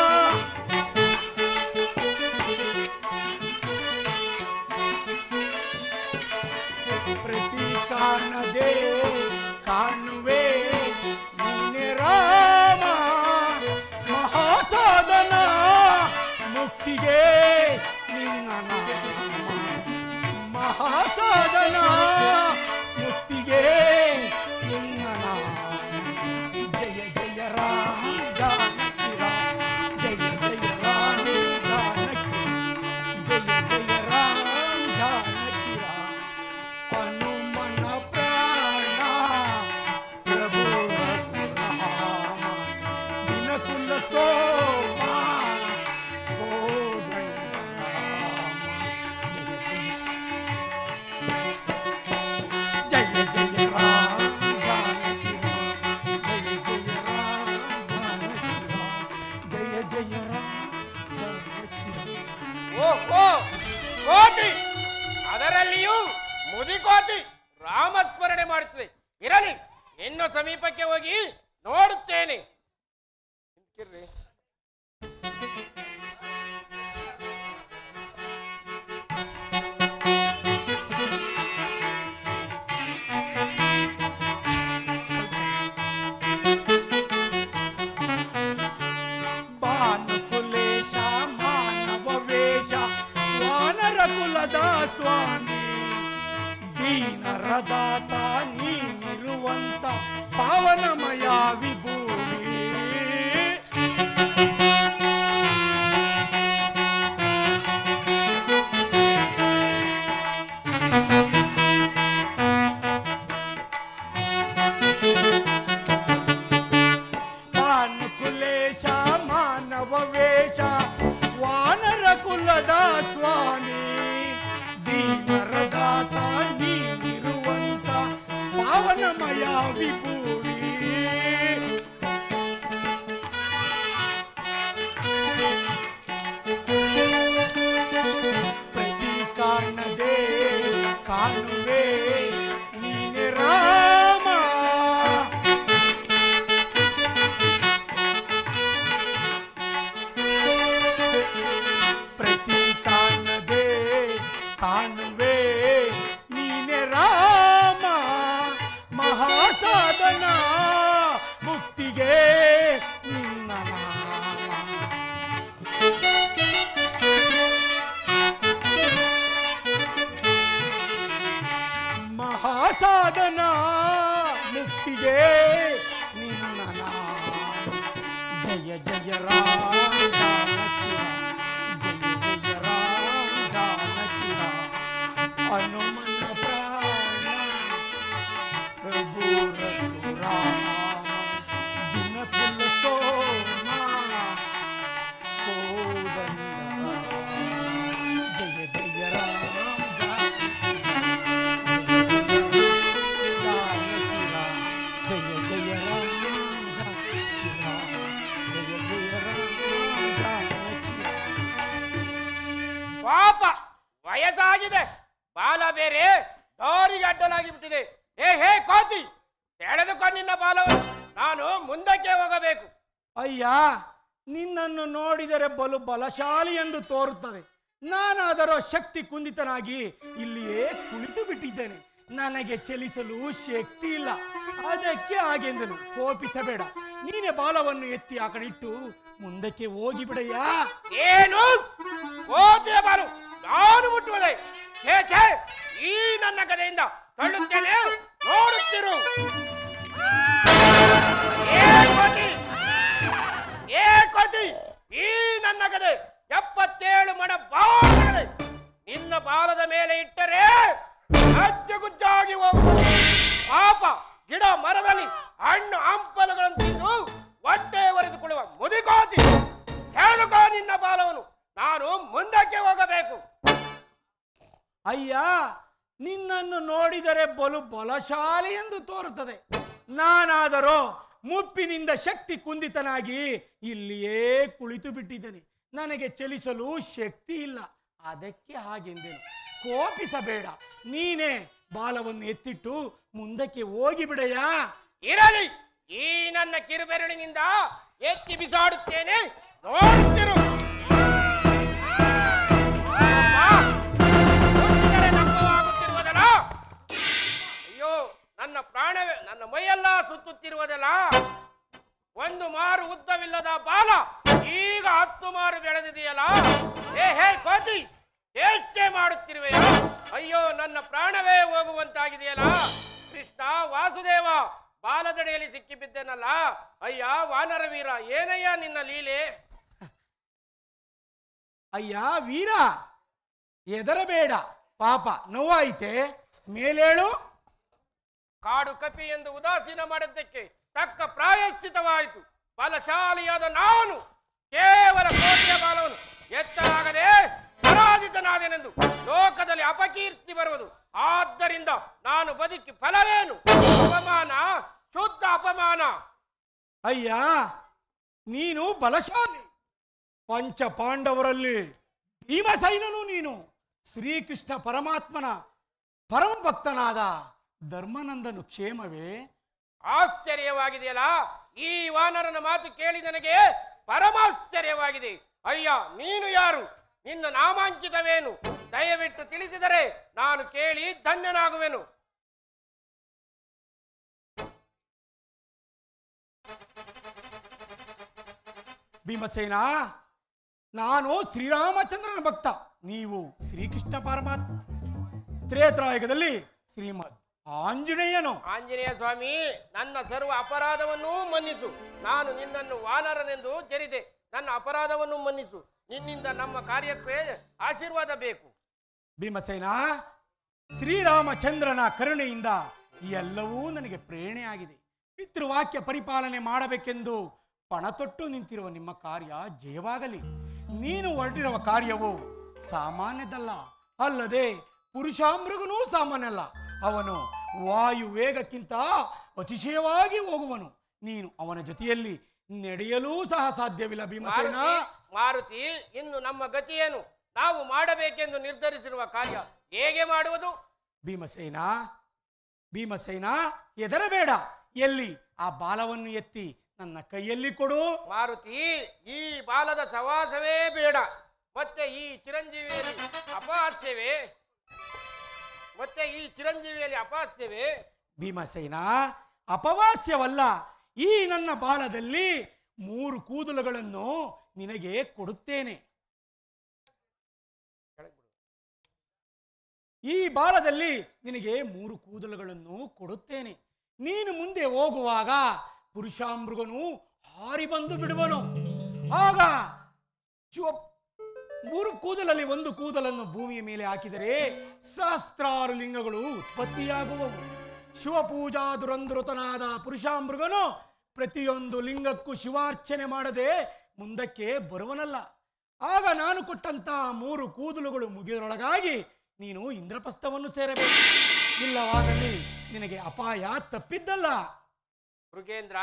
ಪ್ರತಿ ಕಾಣದೆ ಕಾಣುವೆ ನೀನೆ ರಾಮ ಮಹಾಸಾಧನ ಮುಕ್ತಿಗೆ ನಿನ್ನ ನಾಮ ಮಹಾಸಾಧನ ಮುಕ್ತಿಗೆ ನಿನ್ನ ನಾಮ ಜಯ ಜಯ ರಾಮ ಜಾನಕಿ ರಾಮ ಜಯ ಜಯ ರಾಮ ಜಾನಕಿ ಜಯ ಜಯ ರಾಮ ಜಾನಕಿ ರಾಮ ಹನುಮನ ಪ್ರಾಣ ಪ್ರಭು ರಘುರಾಮ ದಿನಕುಲ ಸೋಮ ಕೋದಂಡ ಜಯ ಜಯ ರಾಮ ಜಾನಕಿ ರಾಮ ಜಯ ಜಯ ರಾಮ ಜಾನಕಿ ರಾಮ ಜಯ ಜಯ ರಾಮ ಜಾನಕಿ ರಾಮ ಓಹೋ ಕೋಟಿ ಅದರಲ್ಲಿಯೂ ಮುದಿಕೋಟಿ ರಾಮಸ್ಮರಣೆ ಮಾಡುತ್ತದೆ ಇರಲಿ ಇನ್ನು ಸಮೀಪಕ್ಕೆ ಹೋಗಿ ನೋಡುತ್ತೇನೆ ನಿಂತ್ಕಿರ್ರಿ. ಬಾನುಕುಲೇಶ ಮಾನವ ವೇಷ ವಾನರ ಕುಲದ ಸ್ವಾಮಿ ದೀನರ ದಾತ ನೀನಿರುವಂತ ಪಾವನಮಯ ವಿಭೂಮಿ ಭಾನುಕುಲೇಶ ಮಾನವ ವೇಷ ವಾನರ ಕುಲದ ಸ್ವಾಮಿ ದೀನರ ದಾತ ನೀನಿರುವಂತ ಪಾವನಮಯ ವಿಭೂಮಿ ಪ್ರತಿ ಕಾಣದೆ ಕಾಣುವೆ ನೀನೆ ರಾಮ ಪ್ರತಿ ಕಾಣದೆ ಕಾಣುವೆ ನೀನೆ ರಾಮ ಮಹಾಸಾಧನ ಮುಕ್ತಿಗೆ ನಿನ್ನ ನಾಮ ಮಹಾಸಾಧನ ಮುಕ್ತಿಗೆ ನಿನ್ನ ನಾಮ ಜಯ ಜಯ ರಾಮ ಜಾನಕಿ ರಾಮ. ಜಯ ಜಯ ರಾಮ ಜಾನಕಿ ರಾಮ. ಹನುಮನ ಪ್ರಾಣ ಪ್ರಭು ರಘುರಾಮ ದಿನಕುಲ ಸೋಮ ಕೋದಂಡ ಜಯ ಜಯ ರಾಮ ಜಾನಕಿ ಜಯ ಜಯ ರಾಮ ಜಾನಕಿ ರಾಮ ಜಯ ಜಯ ರಾಮ ಜಾನಕಿ ಪಾಪ ವಯಸ್ಸಾಗಿದೆ ಬಾಲ ಬೇರೆ ದಾರಿಗೆ ಅಡ್ಡಲಾಗಿ ಬಿಟ್ಟಿದೆ ಏ ಹೇ ಕೋತಿ ಎಳೆದುಕೊ ನಿನ್ನ ಬಾಲವನ್ನು ನಾನು ಮುಂದಕ್ಕೆ ಹೋಗಬೇಕು ಅಯ್ಯ ನಿನ್ನನ್ನು ನೋಡಿದರೆ ಬಲು ಬಲಶಾಲಿ ಎಂದು ತೋರುತ್ತದೆ ನಾನಾದರೋ ಶಕ್ತಿ ಕುಂದಿತನಾಗಿ ಇಲ್ಲಿಯೇ ಕುಳಿತು ಬಿಟ್ಟಿದ್ದೇನೆ ನನಗೆ ಚಲಿಸಲು ಶಕ್ತಿ ಇಲ್ಲ ಅದಕ್ಕೆ ಹಾಗೆಂದನು ಕೋಪಿಸಬೇಡ ನೀನೆ ಬಾಲವನ್ನು ಎತ್ತಿ ಆ ಕಡೆ ಇಟ್ಟು ಮುಂದಕ್ಕೆ ಹೋಗಿ ಬಿಡಯ್ಯ ಏನು ಕೋತಿಯ ಬಾಲು ನಾನು ಮುಟ್ಟುವುದೇ ಛೇ ಛೇ ಈ ನನ್ನ ಕಡೆಯಿಂದ ತಳ್ಳುತ್ತೇನೆ ನೋಡುತ್ತಿರು ಏ ಕೋತಿ ಏ ಕೋತಿ ಈ ನನ್ನ ಕಡೆ ಎಪ್ಪತ್ತೇಳು ಮಣ ಬಾಲಗದೆ ನಿನ್ನ ಬಾಲದ ಮೇಲೆ ಇಟ್ಟರೆ ಅಜ್ಜಗುಜ್ಜಾಗಿ ಹೋಗುವುದು ಪಾಪ ಗಿಡ ಮರದಲ್ಲಿ ಹಣ್ಣು ಹಂಪಲುಗಳನ್ನು ತಿಂದು ಹೊಟ್ಟೆ ಒರೆದುಕೊಳ್ಳುವ ಮುದಿಕೋತಿ ಸೆಳೆದುಕೋ ನಿನ್ನ ಬಾಲವನ್ನು ನಾನು ಮುಂದಕ್ಕೆ ಹೋಗಬೇಕು ಅಯ್ಯ ನಿನ್ನನ್ನು ನೋಡಿದರೆ ಬಲು ಬಲಶಾಲಿ ಎಂದು ತೋರುತ್ತದೆ ನಾನಾದರೋ ಮುಪ್ಪಿನಿಂದ ಶಕ್ತಿ ಕುಂದಿತನಾಗಿ ಇಲ್ಲಿಯೇ ಕುಳಿತು ಬಿಟ್ಟಿದ್ದೇನೆ ನನಗೆ ಚಲಿಸಲು ಶಕ್ತಿ ಇಲ್ಲ ಅದಕ್ಕೆ ಹಾಗೆಂದೆನು ಕೋಪಿಸಬೇಡ ನೀನೇ ಬಾಲವನ್ನು ಎತ್ತಿಟ್ಟು ಮುಂದಕ್ಕೆ ಹೋಗಿ ಬಿಡಯ್ಯ ಇರಲಿ ಈ ನನ್ನ ಕಿರುಬೆರಳಿನಿಂದ ಎತ್ತಿ ಬಿಸಾಡುತ್ತೇನೆ ನೋಡುತ್ತಿರು ಆ, ಮುಟ್ಟಿದರೆ ನಮ್ಮವಾಗುತ್ತಿರುವುದಲ್ಲ ಅಯ್ಯೋ ನನ್ನ ಪ್ರಾಣವೇ ನನ್ನ ಮೈಯೆಲ್ಲ ಸುತ್ತುತ್ತಿರುವುದಲ್ಲ ಒಂದು ಮಾರು ಉದ್ದವಿಲ್ಲದ ಬಾಲ ಈಗ ಹತ್ತು ಮಾರು ಬೆಳೆದಿದೆಯಲ್ಲ ಏ ಹೇ ಕೋತಿ ಏಕೆ ಮಾಡುತ್ತಿರುವೆಯ ಅಯ್ಯೋ ನನ್ನ ಪ್ರಾಣವೇ ಹೋಗುವಂತಾಗಿದೆಯಲ್ಲ ಕೃಷ್ಣ ವಾಸುದೇವ ಬಾಲದಡೆಯಲ್ಲಿ ಸಿಕ್ಕಿಬಿದ್ದೆನಲ್ಲ ಅಯ್ಯ ವಾನರ ವೀರ ಏನಯ್ಯ ನಿನ್ನ ಲೀಲೆ ಅಯ್ಯ ವೀರ ಎದರಬೇಡ ಪಾಪ ನೋವಾಯಿತೆ ಮೇಲೇಳು ಕಾಡು ಕಪಿ ಎಂದು ಉದಾಸೀನ ಮಾಡಿದ್ದಕ್ಕೆ ತಕ್ಕ ಪ್ರಾಯಶ್ಚಿತವಾಯಿತು ಬಲಶಾಲಿಯಾದ ನಾನು ಕೇವಲ ಕೋಟಿಯ ಬಾಲವನ್ನು ಎತ್ತಲಾಗದೆ ಪರಾಜಿತನಾದೆನೆಂದು ಲೋಕದಲ್ಲಿ ಅಪಕೀರ್ತಿ ಬರುವುದು ಆದ್ದರಿಂದ ನಾನು ಬದುಕಿ ಫಲವೇನು ಅಪಮಾನ ಶುದ್ಧ ಅಪಮಾನ ಅಯ್ಯ ನೀನು ಬಲಶಾಲಿ ಪಂಚ ಪಾಂಡವರಲ್ಲಿ ಭೀಮಸೈನನು ನೀನು ಶ್ರೀಕೃಷ್ಣ ಪರಮಾತ್ಮನ ಪರಮ ಭಕ್ತನಾದ ಧರ್ಮನಂದನು ಕ್ಷೇಮವೇ ಆಶ್ಚರ್ಯವಾಗಿದೆಯಲ್ಲ ಈ ವಾನರನ ಮಾತು ಕೇಳಿ ನನಗೆ ಪರಮಾಶ್ಚರ್ಯವಾಗಿದೆ ಅಯ್ಯ ನೀನು ಯಾರು ನಿನ್ನ ನಾಮಾಂಕಿತವೇನು ದಯವಿಟ್ಟು ತಿಳಿಸಿದರೆ ನಾನು ಕೇಳಿ ಧನ್ಯನಾಗುವೆನು ಭೀಮಸೇನ ನಾನು ಶ್ರೀರಾಮಚಂದ್ರನ ಭಕ್ತ ನೀವು ಶ್ರೀಕೃಷ್ಣ ಪರಮಾತ್ಮ ತ್ರೇತಾಯುಗದಲ್ಲಿ ಶ್ರೀಮದ್ ಆಂಜನೇಯನು ಆಂಜನೇಯ ಸ್ವಾಮಿ ನನ್ನ ಸರ್ವ ಅಪರಾಧವನ್ನೂ ಮನ್ನಿಸು ನಾನು ನಿನ್ನನ್ನು ವಾನರನೆಂದು ಜರಿದೆ ನನ್ನ ಅಪರಾಧವನ್ನು ಮನ್ನಿಸು ನಿನ್ನಿಂದ ನಮ್ಮ ಕಾರ್ಯಕ್ಕೆ ಆಶೀರ್ವಾದ ಬೇಕು ಭೀಮಸೇನ ಶ್ರೀರಾಮಚಂದ್ರನ ಕರುಣೆಯಿಂದ ಈ ಎಲ್ಲವೂ ನನಗೆ ಪ್ರೇರಣೆಯಾಗಿದೆ ಪಿತೃವಾಕ್ಯ ಪರಿಪಾಲನೆ ಮಾಡಬೇಕೆಂದು ಪಣ ತೊಟ್ಟು ನಿಂತಿರುವ ನಿಮ್ಮ ಕಾರ್ಯ ಜಯವಾಗಲಿ ನೀನು ಹೊರಟಿರುವ ಕಾರ್ಯವು ಸಾಮಾನ್ಯದಲ್ಲ ಅಲ್ಲದೆ ಪುರುಷಾಮೃಗನೂ ಸಾಮಾನ್ಯ ಅಲ್ಲ ಅವನು ವಾಯು ವೇಗಕ್ಕಿಂತ ಅತಿಶಯವಾಗಿ ಹೋಗುವನು ನೀನು ಅವನ ಜೊತೆಯಲ್ಲಿ ನಡೆಯಲೂ ಸಹ ಸಾಧ್ಯವಿಲ್ಲ ಭೀಮಸೇನ ಮಾರುತಿ ಮಾರುತಿ ಇನ್ನು ನಮ್ಮ ಗತಿಯೇನು ನಾವು ಮಾಡಬೇಕೆಂದು ನಿರ್ಧರಿಸಿರುವ ಕಾರ್ಯ ಹೇಗೆ ಮಾಡುವುದು ಭೀಮಸೇನ ಭೀಮಸೇನ ಎದರಬೇಡ ಎಲ್ಲಿ ಆ ಬಾಲವನ್ನು ಎತ್ತಿ ನನ್ನ ಕೈಯಲ್ಲಿ ಕೊಡು ಮಾರುತಿ ಈ ಬಾಲದ ಸವಾಸವೇ ಬೇಡ ಮತ್ತೆ ಈ ಚಿರಂಜೀವಿಯಲ್ಲಿ ಅಪಹಾಸ್ಯವೇ ಮತ್ತೆ ಈ ಚಿರಂಜೀವಿಯಲ್ಲಿ ಅಪಹಾಸ್ಯವೇ ಭೀಮಸೇನ ಅಪವಾಸ್ಯವಲ್ಲ ಈ ನನ್ನ ಬಾಲದಲ್ಲಿ ಮೂರು ಕೂದಲುಗಳನ್ನು ನಿನಗೆ ಕೊಡುತ್ತೇನೆ ಈ ಬಾಲದಲ್ಲಿ ನಿನಗೆ ಮೂರು ಕೂದಲುಗಳನ್ನು ಕೊಡುತ್ತೇನೆ ನೀನು ಮುಂದೆ ಹೋಗುವಾಗ ಪುರುಷಾಮೃಗನು ಹಾರಿ ಬಂದು ಬಿಡುವನು ಆಗ ಶಿವ ಮೂರು ಕೂದಲಲ್ಲಿ ಒಂದು ಕೂದಲನ್ನು ಭೂಮಿಯ ಮೇಲೆ ಹಾಕಿದರೆ ಸಹಸ್ರಾರು ಲಿಂಗಗಳು ಉತ್ಪತ್ತಿಯಾಗುವವು ಶಿವಪೂಜಾ ದುರಂಧೃತನಾದ ಪುರುಷಾಮೃಗನು ಪ್ರತಿಯೊಂದು ಲಿಂಗಕ್ಕೂ ಶಿವಾರ್ಚನೆ ಮಾಡದೆ ಮುಂದಕ್ಕೆ ಬರುವನಲ್ಲ ಆಗ ನಾನು ಕೊಟ್ಟಂತ ಮೂರು ಕೂದಲುಗಳು ಮುಗಿಯರೊಳಗಾಗಿ ನೀನು ಇಂದ್ರಪ್ರಸ್ಥವನ್ನು ಸೇರಬೇಕು ಇಲ್ಲವಾದಲ್ಲಿ ನಿನಗೆ ಅಪಾಯ ತಪ್ಪಿದ್ದಲ್ಲ ಮೃಗೇಂದ್ರ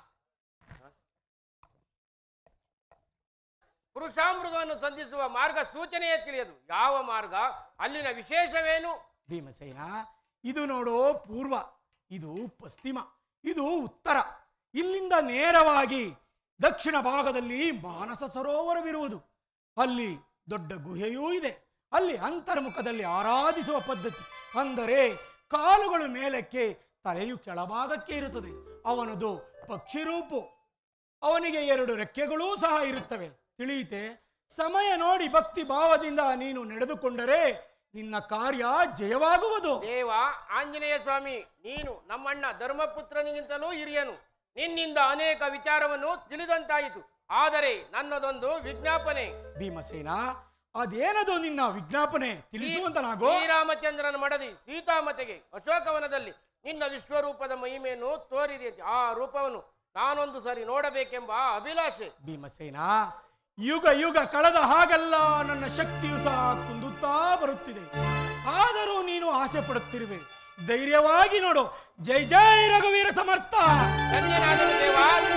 ಪುರುಷಾಮೃಗವನ್ನು ಸಂಧಿಸುವ ಮಾರ್ಗ ಸೂಚನೆಯೇ ತಿಳಿಯದು ಯಾವ ಮಾರ್ಗ ಅಲ್ಲಿನ ವಿಶೇಷವೇನು ಭೀಮಸೇನ ಇದು ನೋಡು ಪೂರ್ವ ಇದು ಪಶ್ಚಿಮ ಇದು ಉತ್ತರ ಇಲ್ಲಿಂದ ನೇರವಾಗಿ ದಕ್ಷಿಣ ಭಾಗದಲ್ಲಿ ಮಾನಸ ಸರೋವರವಿರುವುದು ಅಲ್ಲಿ ದೊಡ್ಡ ಗುಹೆಯೂ ಇದೆ ಅಲ್ಲಿ ಅಂತರ್ಮುಖದಲ್ಲಿ ಆರಾಧಿಸುವ ಪದ್ಧತಿ ಅಂದರೆ ಕಾಲುಗಳು ಮೇಲಕ್ಕೆ ತಲೆಯು ಕೆಳಭಾಗಕ್ಕೆ ಇರುತ್ತದೆ ಅವನದು ಪಕ್ಷಿ ರೂಪು ಅವನಿಗೆ ಎರಡು ರೆಕ್ಕೆಗಳೂ ಸಹ ಇರುತ್ತವೆ ತಿಳಿಯಿತೆ ಸಮಯ ನೋಡಿ ಭಕ್ತಿ ಭಾವದಿಂದ ನೀನು ನಡೆದುಕೊಂಡರೆ ನಿನ್ನ ಕಾರ್ಯ ಜಯವಾಗುವುದು ದೇವ ಆಂಜನೇಯ ಸ್ವಾಮಿ ನೀನು ನಮ್ಮಣ್ಣ ಧರ್ಮಪುತ್ರನಿಗಿಂತಲೂ ಹಿರಿಯನು ನಿನ್ನಿಂದ ಅನೇಕ ವಿಚಾರವನ್ನು ತಿಳಿದಂತಾಯಿತು ಆದರೆ ನನ್ನದೊಂದು ವಿಜ್ಞಾಪನೆ ಭೀಮಸೇನ ಅದೇನದು ನಿನ್ನ ವಿಜ್ಞಾಪನೆ ತಿಳಿಸುವಂತನಾಗೋ ಶ್ರೀರಾಮಚಂದ್ರನ ಮಡದಿ ಸೀತಾಮತೆಗೆ ಅಶೋಕವನದಲ್ಲಿ ನಿನ್ನ ವಿಶ್ವರೂಪದ ಮಹಿಮೆಯನ್ನು ತೋರಿದೆ ಆ ರೂಪವನ್ನು ನಾನೊಂದು ಸರಿ ನೋಡಬೇಕೆಂಬ ಅಭಿಲಾಷೆ ಭೀಮಸೇನ ಯುಗ ಯುಗ ಕಳೆದ ಹಾಗೆಲ್ಲ ನನ್ನ ಶಕ್ತಿಯು ಸಹ ಕುಂದುತ್ತಾ ಬರುತ್ತಿದೆ ಆದರೂ ನೀನು ಆಸೆ ಪಡುತ್ತಿರುವೆ ಧೈರ್ಯವಾಗಿ ನೋಡು ಜೈ ಜೈ ರಘುವೀರ ಸಮರ್ಥ ಧನ್ಯನಾದನು ದೇವ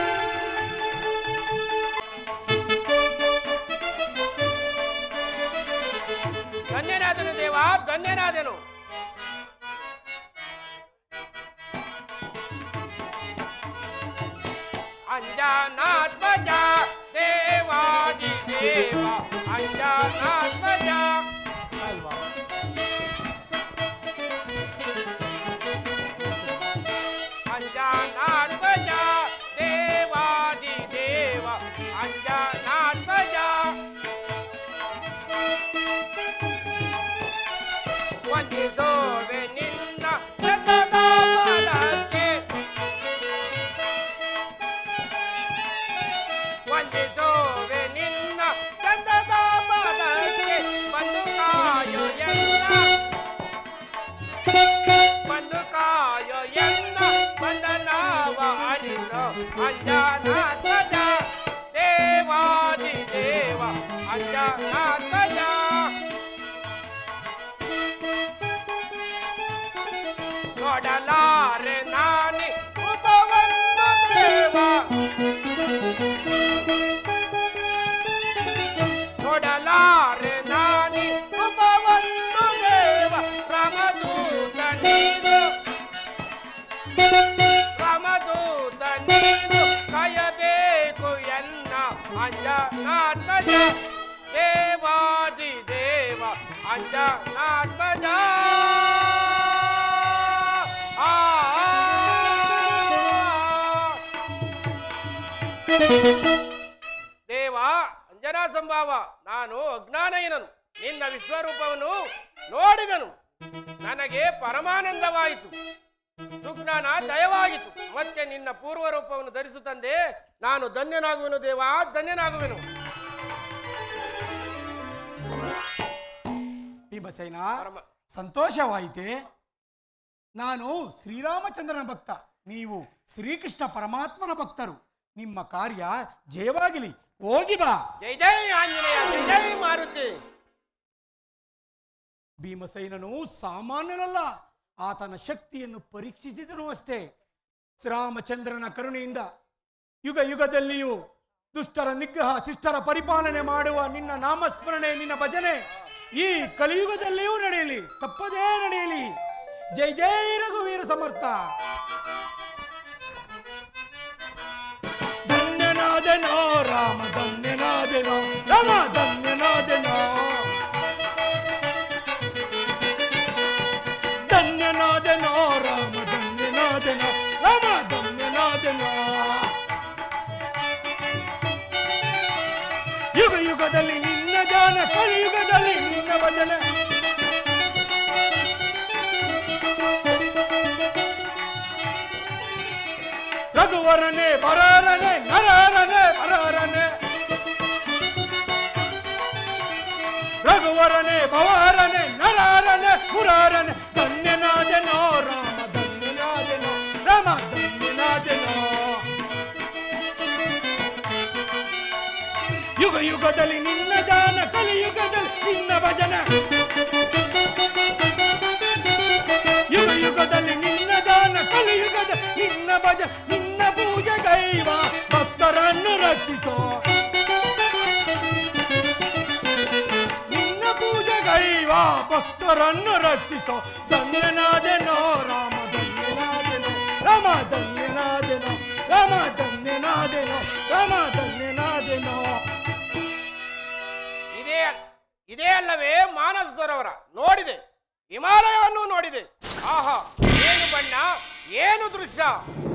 ಧನ್ಯನಾದನು ದೇವ ಧನ್ಯನಾದನು ಅಂಜನಾತ್ಮಜ ದೇವಾದಿ ದೇವ ಅಂಜನಾತ್ಮಜ ಅಂಜನಾತ್ಮಜ ದೇವಾದಿ ದೇವ ಅಂಜನಾತ್ಮಜ ವಂದಿಸೋವೆ ನಿನ್ನ ಚಂದದ ಬಲಕ್ಕೆ ವಂದಿಸೋವೆ ನಿನ್ನ ಚಂದದ ಬಲಕ್ಕೆ ಬಂದು ಕಾಯೋ ಎಲ್ಲ ಬಂದು ಕಾಯೋ ಎನ್ನ ಬಂಧನವ ಅಳಿಸೋ ಅಂಜನಾತ್ಮಜ ದೇವಾದಿ ದೇವ ಅಂಜನಾತ್ಮಜ ನೋಡಲಾರೆ ನಾನಿ ಉಪವನ್ನು ದೇವ ನೋಡಲಾರೆ ನಾನಿ ಉಪವನ್ನು ದೇವ ರಾಮದೂತ ನೀನು ರಾಮದೂತ ನೀನು ಕಾಯಬೇಕು ಎನ್ನ ಅಂಜನಾತ್ಮಜ ದೇವಾದಿ ದೇವ ಅಂಜನಾತ್ಮಜ ಆ ದೇವ ಅಂಜನಾ ಸಂಭಾವ ನಾನು ಅಜ್ಞಾನಹೀನನು ನಿನ್ನ ವಿಶ್ವರೂಪವನ್ನು ನೋಡಿದನು ನನಗೆ ಪರಮಾನಂದವಾಯಿತು ಸುಜ್ಞಾನ ದಯವಾಯಿತು ಮತ್ತೆ ನಿನ್ನ ಪೂರ್ವ ರೂಪವನ್ನು ಧರಿಸು ತಂದೆ ನಾನು ಧನ್ಯನಾಗುವೆನು ದೇವ ಧನ್ಯನಾಗುವೆನು ಭೀಮಸೇನ ಪರಮ ಸಂತೋಷವಾಯಿತೆ ನಾನು ಶ್ರೀರಾಮಚಂದ್ರನ ಭಕ್ತ ನೀವು ಶ್ರೀಕೃಷ್ಣ ಪರಮಾತ್ಮನ ಭಕ್ತರು ನಿಮ್ಮ ಕಾರ್ಯ ಜಯವಾಗಲಿ ಹೋಗಿ ಬಾ ಜೈ ಜೈ ಆಂಜನೇಯ ಜೈ ಜೈ ಮಾರುತಿ ಭೀಮಸೇನನು ಸಾಮಾನ್ಯನಲ್ಲ ಆತನ ಶಕ್ತಿಯನ್ನು ಪರೀಕ್ಷಿಸಿದನು ಅಷ್ಟೇ ಶ್ರೀರಾಮಚಂದ್ರನ ಕರುಣೆಯಿಂದ ಯುಗ ಯುಗದಲ್ಲಿಯೂ ದುಷ್ಟರ ನಿಗ್ರಹ ಶಿಷ್ಟರ ಪರಿಪಾಲನೆ ಮಾಡುವ ನಿನ್ನ ನಾಮಸ್ಮರಣೆ ನಿನ್ನ ಭಜನೆ ಈ ಕಲಿಯುಗದಲ್ಲಿಯೂ ನಡೆಯಲಿ ತಪ್ಪದೇ ನಡೆಯಲಿ ಜೈ ಜೈ ರಘುವೀರ ಸಮರ್ಥ ಧನ್ಯನಾದನೋ ರಾಮ ಧನ್ಯನಾದನೋ ರಾಮ ಧನ್ಯನಾದನೋ ಧನ್ಯನಾದನೋ ರಾಮ ಧನ್ಯನಾದನೋ ರಾಮ ಧನ್ಯನಾದನೋ ಯುಗ ಯುಗದಲ್ಲಿ ನಿನ್ನ ಧ್ಯಾನ ಕಲಿಯುಗದಲ್ಲಿ ನಿನ್ನ ಭಜನೆ ರಘುವರನೆ ಬರರನೆ ನರರನೆ ಬರರನೆ ರಘುವರನೆ ಭವರನೆ ನರರನೆ ಪುರರನೆ ಧನ್ಯನಾದನೋ ರಾಮ ಧನ್ಯನಾದನೋ ರಾಮ ಧನ್ಯನಾದನೋ ಯುಗ ಯುಗದಲ್ಲಿ ನಿನ್ನ ದಾನ ಕಲಿಯುಗದಲ್ಲಿ ನಿನ್ನ ಭಜನ ಯುಗ ಯುಗದಲ್ಲಿ ನಿನ್ನ ದಾನ ಕಲಿಯುಗದ ನಿನ್ನ ಭಜ ನಿನ್ನ ಪೂಜೆ ಗೈವ ಭಕ್ತರನ್ನು ರಕ್ಷಿಸೋ ನಿನ್ನ ಪೂಜೆ ಗೈವ ಭಕ್ತರನ್ನು ರಕ್ಷಿಸೋ ಧನ್ಯನಾದೆನೋ ರಾಮ ಧನ್ಯನಾದೆನೋ ರಾಮ ಧನ್ಯನಾದೆನೋ ರಾಮ ಧನ್ಯನಾದೆನೋ ರಾಮ ಧನ್ಯನಾದೆನೋ ಇದೇ ಇದೇ ಅಲ್ಲವೇ ಮಾನಸ ಸರೋವರ ನೋಡಿದೆ ಹಿಮಾಲಯವನ್ನು ನೋಡಿದೆ ಆಹಾ ಏನು ದೃಶ್ಯ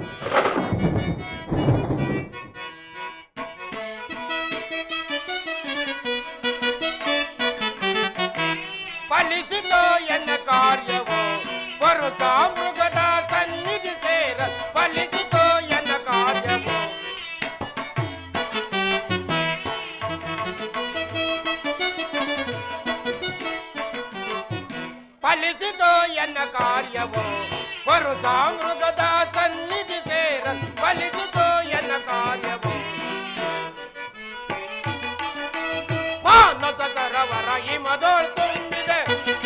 ಫಲಿಸಿತೋ ಎನ್ನ ಕಾರ್ಯವು ಬರುತ್ತ ಮೃಗದ ಸನ್ನಿಧಿ ಸೇರ ಫಲಿಸಿತೋ ಎನ್ನ ಕಾರ್ಯವು ಫಲಿಸಿತೋ ಎನ್ನ ಕಾರ್ಯವು ಬರುತ್ತ ಮೃಗದ ಸನ್ನಿಧಿ ಸೇರ ಫಲಿಸಿತೋ ಎನ್ನ ಕಾರ್ಯವು ಮಾನಸ ಸರವರ ಹಿಮದೋಳ್ ತುಂಬಿದೆ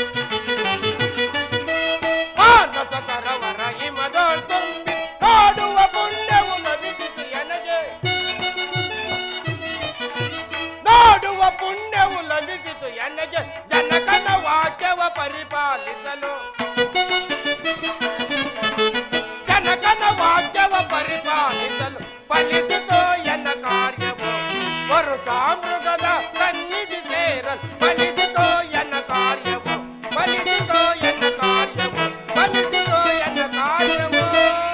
ಮಾನಸ ಸರವರ ಹಿಮದೋಳ್ ತುಂಬಿ ನೋಡುವ ಪುಣ್ಯವು ಲಭಿಸಿತು ಎನಗೆ ನೋಡುವ ಪುಣ್ಯವು ಲಭಿಸಿತು ಎನಗೆ ಜನಕನ ವಾಕ್ಯವ ಪರಿಪಾಲಿಸಲು ಜನಕನ ವಾಕ್ಯವ ಪರಿಪಾಲಿಸಲು ಫಲಿಸಿತೋ ಎನ್ನ ಕಾರ್ಯವು ಬರುತ್ತ ಮೃಗದ ಸನ್ನಿಧಿ ಸೇರಲು ಫಲಿಸಿತೋ ಎನ್ನ ಕಾರ್ಯವು ಫಲಿಸಿತೋ ಎನ್ನ ಕಾರ್ಯವು ಫಲಿಸಿತೋ ಎನ್ನ ಕಾರ್ಯವು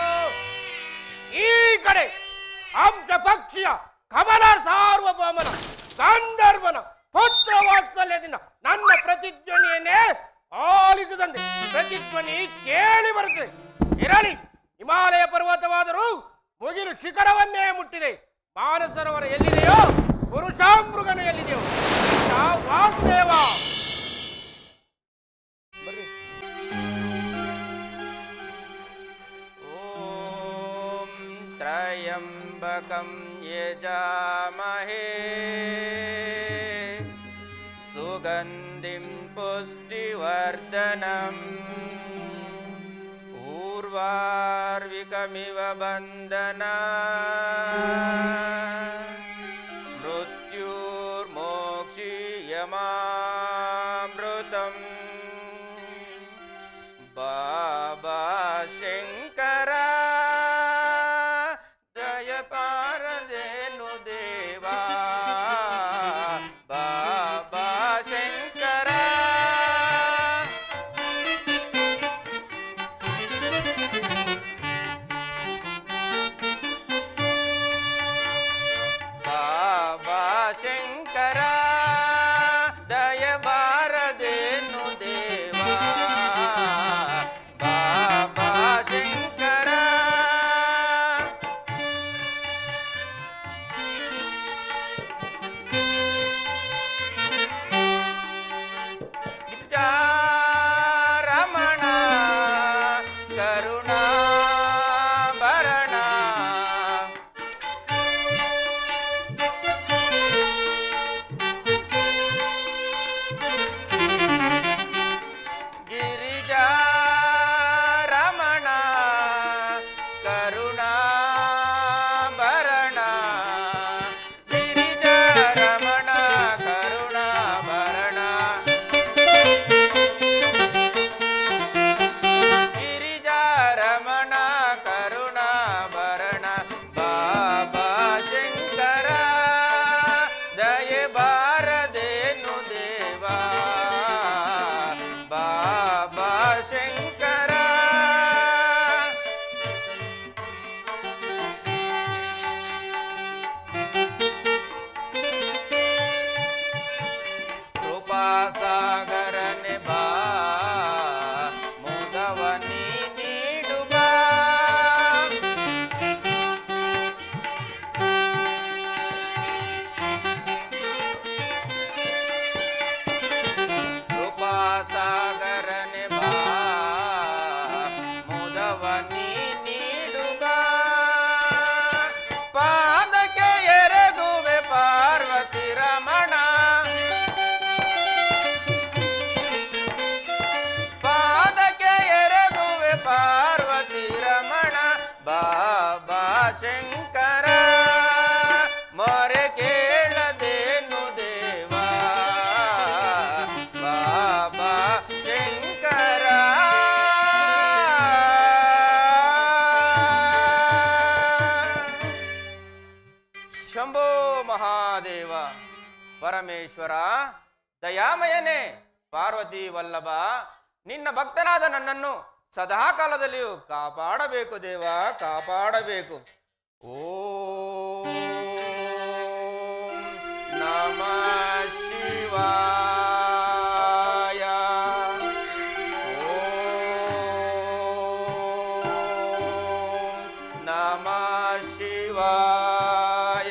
ಈ ಕಡೆ ಅಂಶ ಪಕ್ಷಿಯ ಕಮಲ ಸಾರ್ವಭೌಮನ ಗಂಧರ್ವನ ಪುತ್ರ ವಾತ್ಸಲ್ಯದಿಂದ ನನ್ನ ಪ್ರತಿಧ್ವನಿಯನ್ನೇ ಆಲಿಸದಂತೆ ಪ್ರತಿಧ್ವನಿ ಕೇಳಿ ಬರುತ್ತದೆ ಇರಲಿ ಹಿಮಾಲಯ ಪರ್ವತವಾದರೂ ಮುಗಿಲು ಶಿಖರವನ್ನೇ ಮುಟ್ಟಿದೆ ಮಾನಸರೋವರ ಎಲ್ಲಿದೆಯೋ ಪುರುಷಾಮೃಗನು ಎಲ್ಲಿದೆಯೋ ಕೃಷ್ಣ ವಾಸುದೇವ ಬರ್ರಿ ॐ त्र्यम्बकं यजामहे सुगन्धिं पुष्टिवर्धनम् ऊर्वार्विकमिव बन्धना मृत्युर्मोक्षीयमामृतम् बाबा शङ्कर दय पारदेनु देवा बाबा शङ्कर ಬಾಬಾ ಶಂಕರ ದಯ ಬಾರದೇನು ದೇವಾ ಬಾಬಾ ಶಂಕರ ರಮಣ ಕರುಣಾ ಭರಣ ಗಿರಿಜಾ ರಮಣ ಕರುಣಾ ಭರಣ ಗಿರಿಜಾ ರಮಣ ಕರುಣಾ ಭರಣ ಗಿರಿಜಾ ರಮಣ ಕರುಣಾ ಭರಣ ಬಾಬಾ ಶಂಕರ ದಯ ಬಾರದೇನು ದೇವಾ ಬಾಬಾ ಶಂಕರ ಕೃಪಾಸಾಗರನೆ ಬಾ ಮುದವನಿ ನೀಡು ಬಾ ಕೃಪಾಸಾಗರನೆ ಬಾ ಮುದವನಿ ನೀಡು ಬಾ ಪಾದಕ್ಕೆ ಎರಗುವೆ ಪಾರ್ವತಿ ರಮಣ ಪಾದಕ್ಕೆ ಎರಗುವೆ ಪಾರ್ವತಿ ರಮಣ ಬಾಬಾ ಶಂಕರ ಮೊರೆ ಕೇಳದೇನು ದೇವಾ ಬಾಬಾ ಶಂಕರ ಶಂಭೋ ಮಹಾದೇವ ಪರಮೇಶ್ವರ ದಯಾಮಯನೇ ಪಾರ್ವತಿ ವಲ್ಲಭ ನಿನ್ನ ಭಕ್ತನಾದ ನನ್ನನ್ನು ಸದಾ ಕಾಲದಲ್ಲಿಯೂ ಕಾಪಾಡಬೇಕು ದೇವ ಕಾಪಾಡಬೇಕು ಓ ನಮ ಶಿವಾಯ ಓಂ ನಮ ಶಿವಾಯ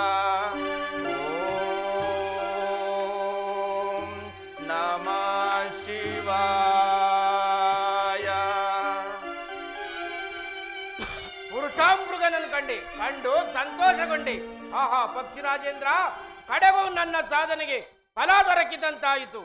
ಓಂ ನಮ ಶಿವಾಯ ಪುರುಷಾಮೃಗನನ್ನು ಕಂಡೆ ಕಂಡು ಸಂತೋಷಗೊಂಡೆ ಆಹಾ ಪಕ್ಷಿರಾಜೇಂದ್ರ ಕಡೆಗೂ ನನ್ನ ಸಾಧನೆಗೆ ಫಲ ದೊರಕಿದಂತಾಯಿತು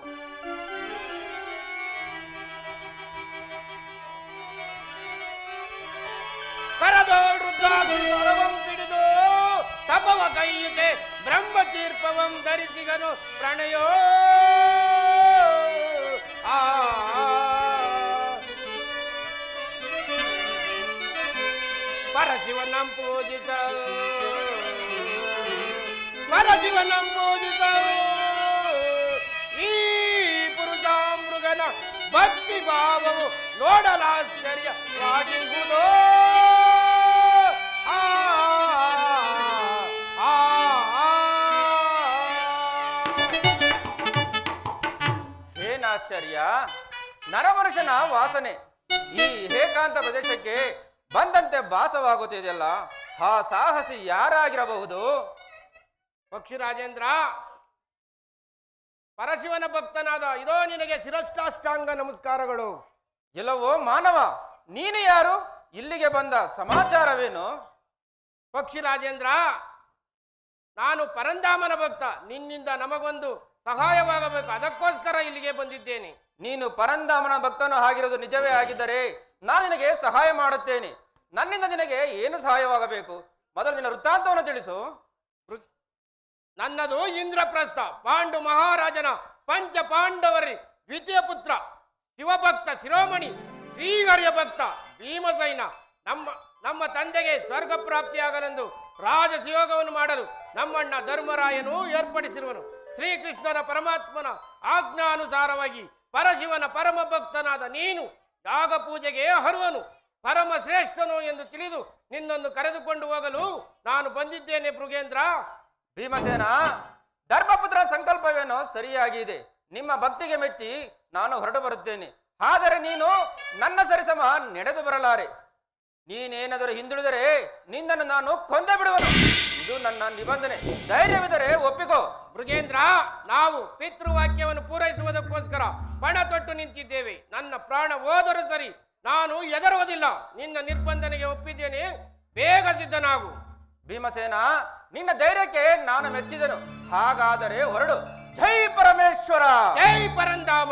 ಕರದೋಳ್ ರುದ್ರಾಭಿಷೇಕವಂ ಹಿಡಿದು ತಪವ ಕೈಯಿಗೆ ಬ್ರಹ್ಮ ತೀರ್ಪವಂ ಧರಿಸಿಗನು ಪ್ರಣಯೋ ಆ ಪರಶಿವನಂ ಪೂಜಿಸ ಪರಶಿವನಂ ಪೂಜಿಸ ಈ ಪುರುಷಾಮೃಗನ ಭಕ್ತಿ ಭಾವವು ನೋಡಲಾಶ್ಚರ್ಯವಾಗಿರುವುದೋ ಆ, ಆ, ಆ. ಏನಾಶ್ಚರ್ಯ ನರವರುಷನ ವಾಸನೆ ಈ ಏಕಾಂತ ಪ್ರದೇಶಕ್ಕೆ ಬಂದಂತೆ ಭಾಸವಾಗುತ್ತಿದೆಯಲ್ಲ ಆ ಸಾಹಸಿ ಯಾರಾಗಿರಬಹುದು ಪಕ್ಷಿರಾಜೇಂದ್ರ ಪರಶಿವನ ಭಕ್ತನಾದ ಇದೋ ನಿನಗೆ ಶಿರಷ್ಟಾಷ್ಟಾಂಗ ನಮಸ್ಕಾರಗಳು ಎಲ್ಲವೋ ಮಾನವ ನೀನು ಯಾರು ಇಲ್ಲಿಗೆ ಬಂದ ಸಮಾಚಾರವೇನು ಪಕ್ಷಿರಾಜೇಂದ್ರ ನಾನು ಪರಂಧಾಮನ ಭಕ್ತ ನಿನ್ನಿಂದ ನಮಗೊಂದು ಸಹಾಯವಾಗಬೇಕು ಅದಕ್ಕೋಸ್ಕರ ಇಲ್ಲಿಗೆ ಬಂದಿದ್ದೇನೆ ನೀನು ಪರಂಧಾಮನ ಭಕ್ತನು ಆಗಿರೋದು ನಿಜವೇ ಆಗಿದ್ದರೆ ನಾನು ನಿನಗೆ ಸಹಾಯ ಮಾಡುತ್ತೇನೆ ನನ್ನಿಂದ ನಿನಗೆ ಏನು ಸಹಾಯವಾಗಬೇಕು ಮೊದಲು ನಿನ್ನ ವೃತ್ತಾಂತವನ್ನು ತಿಳಿಸು ನನ್ನದು ಇಂದ್ರಪ್ರಸ್ಥ ಪಾಂಡು ಮಹಾರಾಜನ ಪಂಚ ಪಾಂಡವರಿ ದ್ವಿತೀಯ ಪುತ್ರ ಶಿವಭಕ್ತ ಶಿರೋಮಣಿ ಶ್ರೀಹರಿಯ ಭಕ್ತ ಭೀಮಸೈನ ನಮ್ಮ ನಮ್ಮ ತಂದೆಗೆ ಸ್ವರ್ಗ ಪ್ರಾಪ್ತಿಯಾಗಲೆಂದು ರಾಜಸಿಯೋಗವನ್ನು ಮಾಡಲು ನಮ್ಮಣ್ಣ ಧರ್ಮರಾಯನು ಏರ್ಪಡಿಸಿರುವನು ಶ್ರೀಕೃಷ್ಣನ ಪರಮಾತ್ಮನ ಆಜ್ಞಾನುಸಾರವಾಗಿ ಪರಶಿವನ ಪರಮ ಭಕ್ತನಾದ ನೀನು ಯಾಗ ಪೂಜೆಗೆ ಹರುವನು ಪರಮ ಶ್ರೇಷ್ಠನು ಎಂದು ತಿಳಿದು ನಿನ್ನನ್ನು ಕರೆದುಕೊಂಡು ಹೋಗಲು ನಾನು ಬಂದಿದ್ದೇನೆ ಮೃಗೇಂದ್ರ ಭೀಮಸೇನ ಧರ್ಮಪುತ್ರ ಸಂಕಲ್ಪವೇನೋ ಸರಿಯಾಗಿದೆ ನಿಮ್ಮ ಭಕ್ತಿಗೆ ಮೆಚ್ಚಿ ನಾನು ಹೊರಟು ಬರುತ್ತೇನೆ ಆದರೆ ನೀನು ನನ್ನ ಸರಿಸಮ ನಡೆದು ಬರಲಾರೆ ನೀನೇನಾದರೂ ಹಿಂದುಳಿದರೆ ನಿನ್ನನ್ನು ನಾನು ಕೊಂದೇ ಬಿಡುವನು ಇದು ನನ್ನ ನಿಬಂಧನೆ ಧೈರ್ಯವಿದ್ದರೆ ಒಪ್ಪಿಕೋ ಮೃಗೇಂದ್ರ ನಾವು ಪಿತೃವಾಕ್ಯವನ್ನು ಪೂರೈಸುವುದಕ್ಕೋಸ್ಕರ ಪಣ ತೊಟ್ಟು ನಿಂತಿದ್ದೇವೆ ನನ್ನ ಪ್ರಾಣ ಹೋದರೂ ಸರಿ ನಾನು ಎದರುವುದಿಲ್ಲ ನಿನ್ನ ನಿರ್ಬಂಧನೆಗೆ ಒಪ್ಪಿದ್ದೇನೆ ಬೇಗ ಸಿದ್ಧನಾಗು ಭೀಮಸೇನ ನಿನ್ನ ಧೈರ್ಯಕ್ಕೆ ನಾನು ಮೆಚ್ಚಿದನು ಹಾಗಾದರೆ ಹೊರಡು ಜೈ ಪರಮೇಶ್ವರ ಜೈ ಪರಂಧಾಮ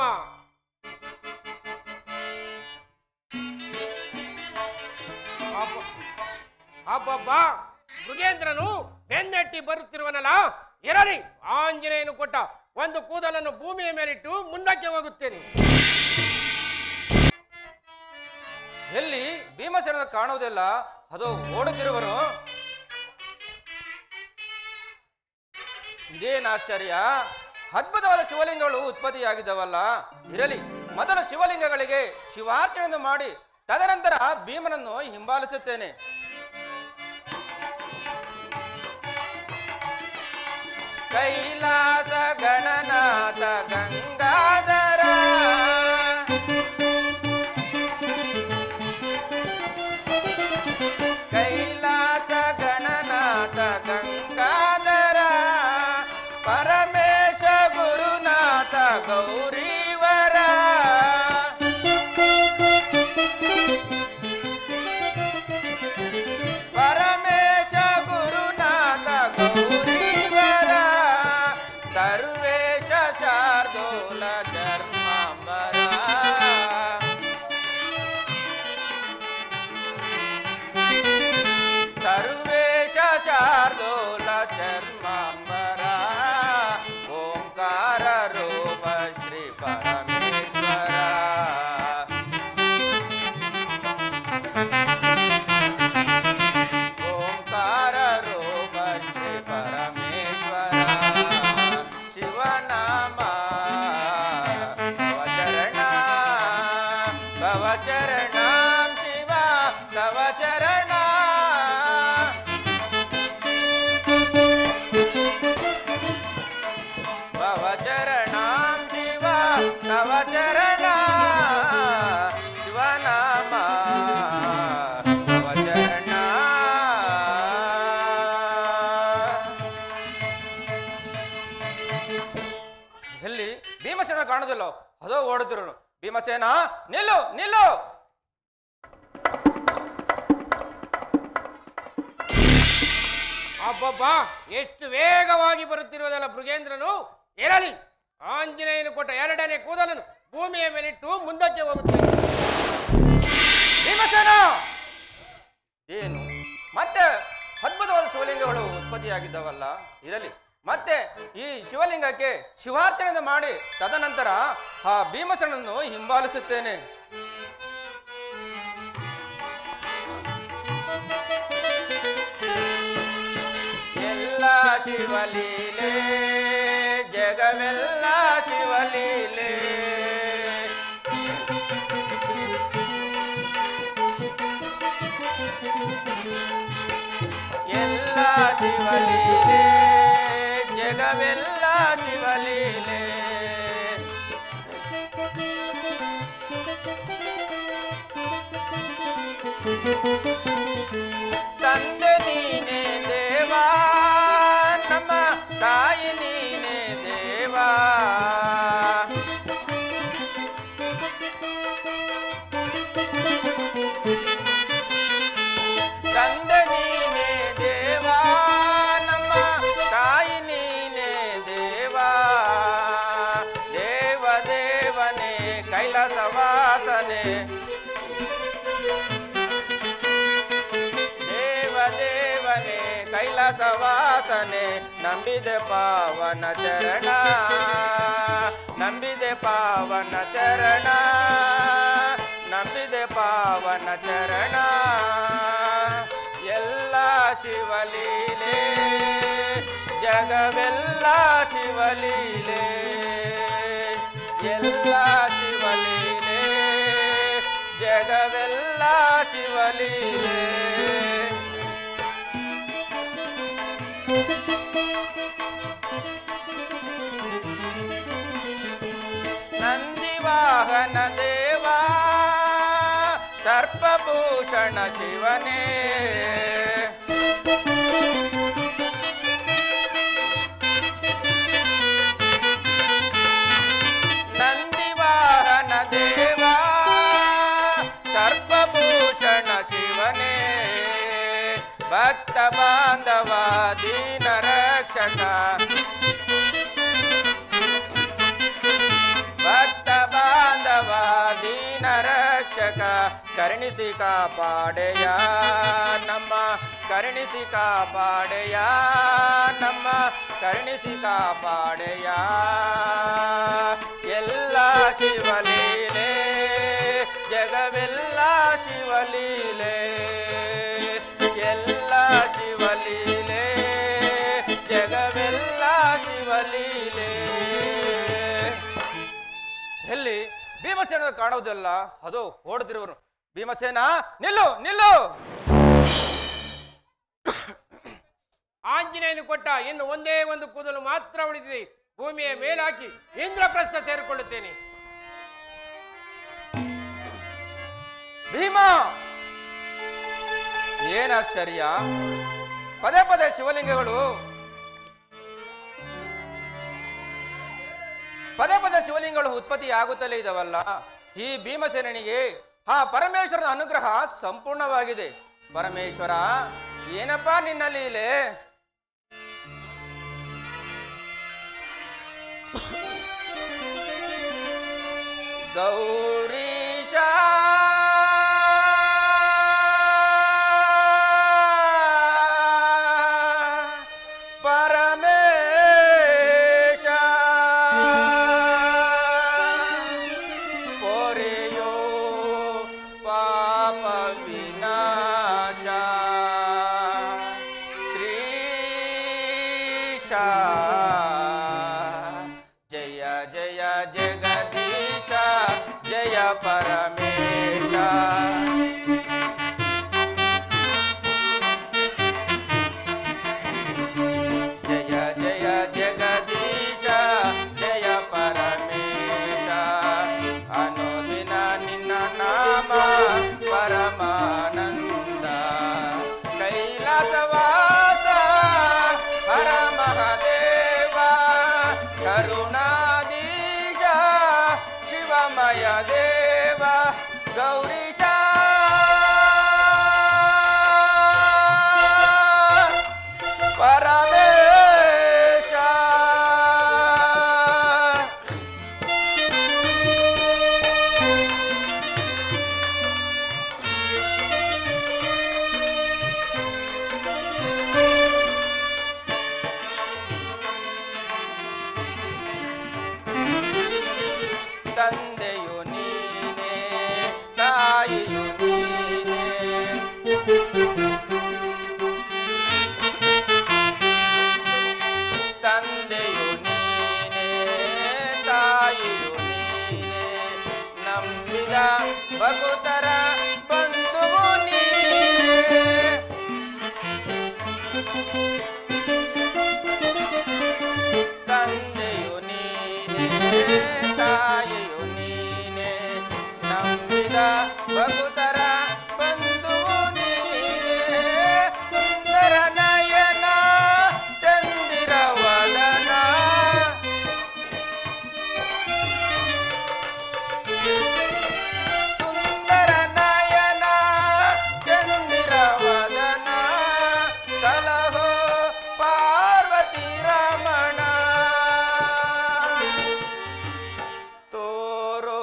ಅಬ್ಬ- ಅಬ್ಬಬ್ಬ ಮೃಗೇಂದ್ರನು ಬೆನ್ನಟ್ಟಿ ಬರುತ್ತಿರುವನಲ್ಲ ಇರಲಿ ಆಂಜನೇಯನು ಕೊಟ್ಟ ಒಂದು ಕೂದಲನ್ನು ಭೂಮಿಯ ಮೇಲಿಟ್ಟು ಮುಂದಕ್ಕೆ ಹೋಗುತ್ತೇನೆ ಎಲ್ಲಿ ಭೀಮಸೇನ ಕಾಣುವುದಿಲ್ಲ ಅದು ಓಡುತ್ತಿರುವನು ಇದೇನಾಶ್ಚರ್ಯ ಅದ್ಭುತವಾದ ಶಿವಲಿಂಗಗಳು ಉತ್ಪತ್ತಿಯಾಗಿದ್ದವಲ್ಲ ಇರಲಿ ಮೊದಲ ಶಿವಲಿಂಗಗಳಿಗೆ ಶಿವಾರ್ಚನೆಯನ್ನು ಮಾಡಿ ತದನಂತರ ಭೀಮನನ್ನು ಹಿಂಬಾಲಿಸುತ್ತೇನೆ ಕೈಲಾಸ ಗಣನಾಥ ಗಂಗಾಧರ ಕೈಲಾಸ ಗಣನಾಥ ಗಂಗಾಧರ ಪರಮೇಶ ಗುರುನಾಥ ಗೌರೀವರ ಪರಮೇಶ ಗುರುನಾಥ ಗೌರೀವರ ಸರ್ವೇಶ ಶಾರ್ದೋ ತವ ಚರಣ ಶಿವ ತವ ಚರಣ ಭವ ಚರಣ ಶಿವ ತವ ಚರಣ ಶಿವನಾಮ ಭವ ಚರಣ ಎಲ್ಲಿ ಭೀಮಸೇನ ಕಾಣುದಿಲ್ಲ ಅದೋ ಓಡುತ್ತಿರೋನು ಭೀಮಸೇನ ನಿಲ್ಲು ನಿಲ್ಲು ಅಬ್ಬಬ್ಬ ಎಷ್ಟು ವೇಗವಾಗಿ ಬರುತ್ತಿರುವುದಲ್ಲ ಮೃಗೇಂದ್ರನು ಇರಲಿ ಆಂಜನೇಯನು ಕೊಟ್ಟ ಎರಡನೇ ಕೂದಲನ್ನು ಭೂಮಿಯ ಮೇಲಿಟ್ಟು ಮುಂದಕ್ಕೆ ಹೋಗುತ್ತೇನೆ ಭೀಮಸೇನ ಏನು ಮತ್ತೆ ಅದ್ಭುತವಾದ ಶಿವಲಿಂಗಗಳು ಉತ್ಪತ್ತಿಯಾಗಿದ್ದವಲ್ಲ ಇರಲಿ ಮತ್ತೆ ಈ ಶಿವಲಿಂಗಕ್ಕೆ ಶಿವಾರ್ಚನೆ ಮಾಡಿ ತದನಂತರ ಆ ಭೀಮಸೇನನ್ನು ಹಿಂಬಾಲಿಸುತ್ತೇನೆ ಎಲ್ಲ ಶಿವಲೀಲೆ ಜಗವೆಲ್ಲ ಶಿವಲೀಲೆ ಎಲ್ಲ ಶಿವಲೀಲೆ ಜಗವೆಲ್ಲ ಶಿವಲೀಲೆ ತಂದೆ ನೀನೆ ದೇವಾ ನಮ್ಮ ತಾಯಿ ನೀನೆ ದೇವಾ ತಂದೆ ನೀನೆ ದೇವಾ ನಮ್ಮ ತಾಯಿ ನೀನೆ ದೇವಾ ದೇವ ದೇವನೇ ಕೈಲಾಸವಾಸನೆ ದೇವ ದೇವನೇ ಕೈಲಾಸವಾಸನೆ ನಂಬಿದೆ ಪಾವನ ಚರಣ ನಂಬಿದೆ ಪಾವನ ಚರಣ ನಂಬಿದೆ ಪಾವನ ಚರಣ ಎಲ್ಲ ಶಿವಲೀಲೆ ಜಗವೆಲ್ಲ ಶಿವಲೀಲೆ ಎಲ್ಲ ಶಿವಲೀಲೆ ಜಗವೆಲ್ಲ ಶಿವಲೀಲೆ ನಂದಿವಾಹನ ದೇವಾ ಸರ್ಪಭೂಷಣ ಶಿವನೇ ನಂದಿವಾಹನ ದೇವಾ ಸರ್ಪಭೂಷಣ ಶಿವನೇ ಭಕ್ತ ಬಾಂಧವ ದೀನ ರಕ್ಷಕ ಭಕ್ತ ಬಾಂಧವ ದೀನ ರಕ್ಷಕ ಕರುಣಿಸಿ ಕಾಪಾಡೆಯ ನಮ್ಮ ಕರುಣಿಸಿ ಕಾಪಾಡೆಯ ನಮ್ಮ ಕರುಣಿಸಿ ಕಾಪಾಡೆಯ ಎಲ್ಲ ಶಿವಲೀಲೆ ಜಗವೆಲ್ಲ ಶಿವಲೀಲೆ ಎಲ್ಲ ಶಿವಲೀಲೆ ಜಗವೆಲ್ಲ ಶಿವಲೀಲೆ ಎಲ್ಲಿ ಭೀಮಸೇನ ಕಾಣುವುದಲ್ಲ ಅದು ಓಡುತ್ತಿರುವರು ಭೀಮಸೇನ ನಿಲ್ಲು ನಿಲ್ಲು ಆಂಜನೇಯನು ಕೊಟ್ಟ ಇನ್ನು ಒಂದೇ ಒಂದು ಕೂದಲು ಮಾತ್ರ ಉಳಿದಿದೆ ಭೂಮಿಯ ಮೇಲಾಕಿ ಇಂದ್ರಪ್ರಸ್ಥ ಸೇರಿಕೊಳ್ಳುತ್ತೇನೆ ಭೀಮ ಏನಾಶ್ಚರ್ಯ ಪದೇ ಪದೇ ಶಿವಲಿಂಗಗಳು ಪದೇ ಪದೇ ಶಿವಲಿಂಗಗಳು ಉತ್ಪತ್ತಿ ಆಗುತ್ತಲೇ ಇದಾವಲ್ಲ ಈ ಭೀಮಸೇನಿಗೆ ಆ ಪರಮೇಶ್ವರನ ಅನುಗ್ರಹ ಸಂಪೂರ್ಣವಾಗಿದೆ ಪರಮೇಶ್ವರ ಏನಪ್ಪಾ ನಿನ್ನ ಲೀಲೆ ಗೌರೀಶ ಪರಮೇಶ ಪೊರೆಯೋ ಪಾಪ ವಿನಾಶ ಶ್ರೀಶ ಜಯ ಜಯ ಜಗದೀಶ ಜಯ ಗೌರೀಶ ಪರಮೇಶ ತಂದೆಯು ನೀನೇ ತಾಯಿಯು ನೀನೇ ತಂದೆಯು ನೀನೇ ತಾಯಿಯು ನೀನೇ ನಂಬಿದ ಭಕುತರ ಬಂಧುವು ನೀನೇ ತಂದೆಯು ನೀನೇ ತಾಯಿಯು ನೀನೇ ನಂಬಿದ ಭಕುತರ ಬಂಧುವು ನೀನೇ ಸುಂದರ ನಯನ ಚಂದಿರ ವದನ ಸುಂದರ ನಯನ ಚಂದಿರ ವದನ ಸಲಹೋ ಪಾರ್ವತಿ ರಮಣ ತೋರೋ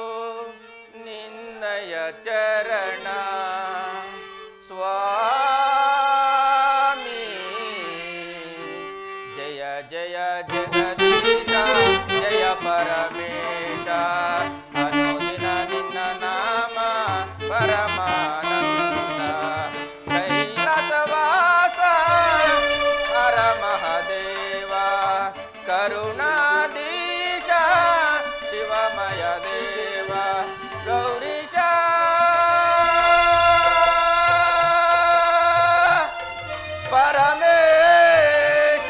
ನಿನ್ನಯ ಚರಣ ಸ್ವಾಮಿ ಜಯ ಜಯ ಜಗದೀಶ ಜಯ ಪರಮೇಶ ಅನುದಿನ ನಿನ್ನ ನಾಮ ಪರಮಾನಂದ ಕೈಲಾಸವಾಸ ಹರ ಮಹದೇವ ಕರುಣಾದೀಶ ಶಿವಮಯ ದೇವ ಗೌರೀಶ ಪರಮೇಶ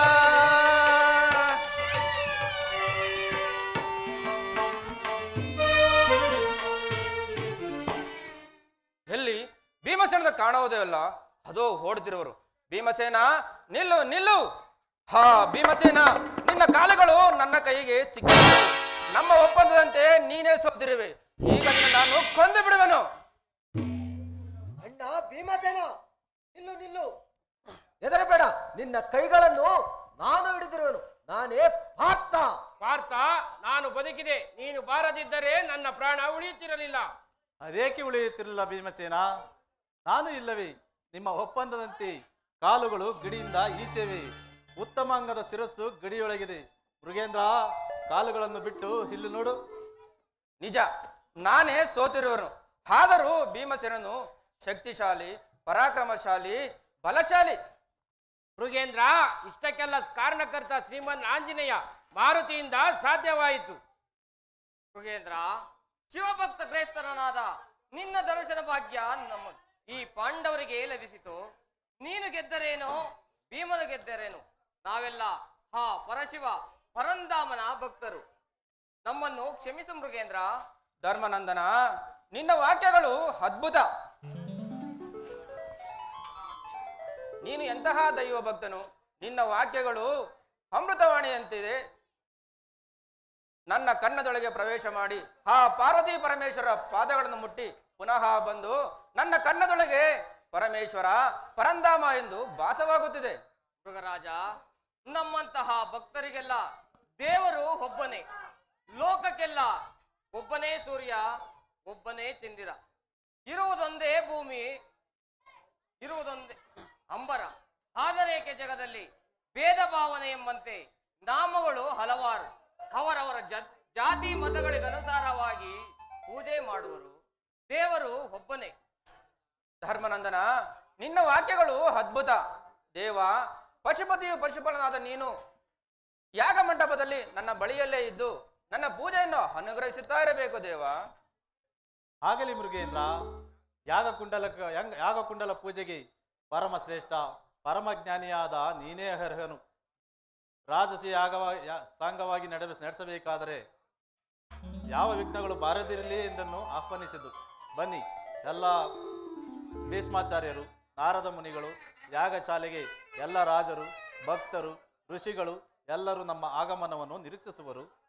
ಎಲ್ಲಿ ಭೀಮಸೇನದ ಕಾಣುವುದೇ ಅಲ್ಲ ಅದೋ ಓಡ್ತಿರುವರು ಭೀಮಸೇನ ನಿಲ್ಲು ನಿಲ್ಲು ಹಾ ಭೀಮಸೇನ ನಿನ್ನ ಕಾಲುಗಳು ನನ್ನ ಕೈಗೆ ಸಿಕ್ಕಿವೆ ನಮ್ಮ ಒಪ್ಪಂದದಂತೆ ನೀನೇ ಸೋತಿರುವೆ ಈಗ ನಿನ್ನ ನಾನು ಕೊಂದು ಬಿಡುವೆನು ಅಣ್ಣ ಭೀಮಸೇನ ನಿಲ್ಲು ನಿಲ್ಲು ಹೆದರಬೇಡ ನಿನ್ನ ಕೈಗಳನ್ನು ನಾನು ಹಿಡಿದಿರುವೆನು ನಾನೇ ಪಾರ್ಥ ಪಾರ್ಥ ನಾನು ಬದುಕಿದೆ ನೀನು ಬಾರದಿದ್ದರೆ ನನ್ನ ಪ್ರಾಣ ಉಳಿಯುತ್ತಿರಲಿಲ್ಲ ಅದೇಕೆ ಉಳಿಯುತ್ತಿರಲಿಲ್ಲ ಭೀಮಸೇನ ನಾನು ಇಲ್ಲವೇ ನಿಮ್ಮ ಒಪ್ಪಂದದಂತೆ ಕಾಲುಗಳು ಗಡಿಯಿಂದ ಈಚೆವೆ ಉತ್ತಮ ಅಂಗದ ಶಿರಸ್ಸು ಗಡಿಯೊಳಗಿದೆ ಮೃಗೇಂದ್ರ ಕಾಲುಗಳನ್ನು ಬಿಟ್ಟು ಇಲ್ಲಿ ನೋಡು ನಿಜ ನಾನೇ ಸೋತಿರುವನು ಆದರೂ ಭೀಮಸೇನನು ಶಕ್ತಿಶಾಲಿ ಪರಾಕ್ರಮಶಾಲಿ ಬಲಶಾಲಿ ಮೃಗೇಂದ್ರ ಇಷ್ಟಕ್ಕೆಲ್ಲ ಕಾರಣಕರ್ತ ಶ್ರೀಮನ್ ಆಂಜನೇಯ ಮಾರುತಿಯಿಂದ ಸಾಧ್ಯವಾಯಿತು ಮೃಗೇಂದ್ರ ಶಿವಭಕ್ತ ಕ್ರೈಸ್ತರನಾದ ನಿನ್ನ ದರ್ಶನ ಭಾಗ್ಯ ನಮ್ಮ ಈ ಪಾಂಡವರಿಗೆ ಲಭಿಸಿತು ನೀನು ಗೆದ್ದರೇನೋ ಭೀಮನು ಗೆದ್ದರೇನು ನಾವೆಲ್ಲ ಹಾ ಪರಶಿವ ಪರಂಧಾಮನ ಭಕ್ತರು ನಮ್ಮನ್ನು ಕ್ಷಮಿಸು ಮೃಗೇಂದ್ರ ಧರ್ಮನಂದನ ನಿನ್ನ ವಾಕ್ಯಗಳು ಅದ್ಭುತ ನೀನು ಎಂತಹ ದೈವ ಭಕ್ತನು ನಿನ್ನ ವಾಕ್ಯಗಳು ಅಮೃತವಾಣಿಯಂತಿದೆ ನನ್ನ ಕನ್ನದೊಳಗೆ ಪ್ರವೇಶ ಮಾಡಿ ಆ ಪಾರ್ವತಿ ಪರಮೇಶ್ವರ ಪಾದಗಳನ್ನು ಮುಟ್ಟಿ ಪುನಃ ಬಂದು ನನ್ನ ಕನ್ನದೊಳಗೆ ಪರಮೇಶ್ವರ ಪರಂಧಾಮ ಎಂದು ಭಾಸವಾಗುತ್ತಿದೆ ಮೃಗರಾಜ ನಮ್ಮಂತಹ ಭಕ್ತರಿಗೆಲ್ಲ ದೇವರು ಒಬ್ಬನೇ ಲೋಕಕ್ಕೆಲ್ಲ ಒಬ್ಬನೇ ಸೂರ್ಯ ಒಬ್ಬನೇ ಚಂದಿರ ಇರುವುದೊಂದೇ ಭೂಮಿ ಇರುವುದೊಂದೇ ಅಂಬರ ಆದರೇಕೆ ಜಗದಲ್ಲಿ ಭೇದ ಭಾವನೆ ಎಂಬಂತೆ ನಾಮಗಳು ಹಲವಾರು ಅವರವರ ಜ- ಜಾತಿ ಮತಗಳಿಗನುಸಾರವಾಗಿ ಪೂಜೆ ಮಾಡುವರು ದೇವರು ಒಬ್ಬನೇ ಧರ್ಮನಂದನ ನಿನ್ನ ವಾಕ್ಯಗಳು ಅದ್ಭುತ ದೇವ ಪಶುಪತಿಯು ಪಶುಪಾಲನಾದ ನೀನು ಯಾಗ ಮಂಟಪದಲ್ಲಿ ನನ್ನ ಬಳಿಯಲ್ಲೇ ಇದ್ದು ನನ್ನ ಪೂಜೆಯನ್ನು ಅನುಗ್ರಹಿಸುತ್ತಾ ಇರಬೇಕು ದೇವ ಆಗಲಿ ಮೃಗೇಂದ್ರ ಯಾಗ ಕುಂಡಲ ಯಾಗ ಕುಂಡಲ ಪೂಜೆಗೆ ಪರಮ ಶ್ರೇಷ್ಠ ಪರಮಜ್ಞಾನಿಯಾದ ನೀನೇ ಅರ್ಹನು ರಾಜಸಿ ಯಾಗವಾಗಿ ಯಾ- ಸಾಂಗವಾಗಿ ನಡೆಸ ನಡೆಸಬೇಕಾದರೆ ಯಾವ ವಿಘ್ನಗಳು ಬಾರದಿರಲಿ ಎಂದನ್ನು ಆಹ್ವಾನಿಸಿದ್ದು ಬನ್ನಿ ಎಲ್ಲ ಭೀಷ್ಮಾಚಾರ್ಯರು ನಾರದ ಮುನಿಗಳು ಯಾಗಶಾಲೆಗೆ ಎಲ್ಲ ರಾಜರು ಭಕ್ತರು ಋಷಿಗಳು ಎಲ್ಲರೂ ನಮ್ಮ ಆಗಮನವನ್ನು ನಿರೀಕ್ಷಿಸುವರು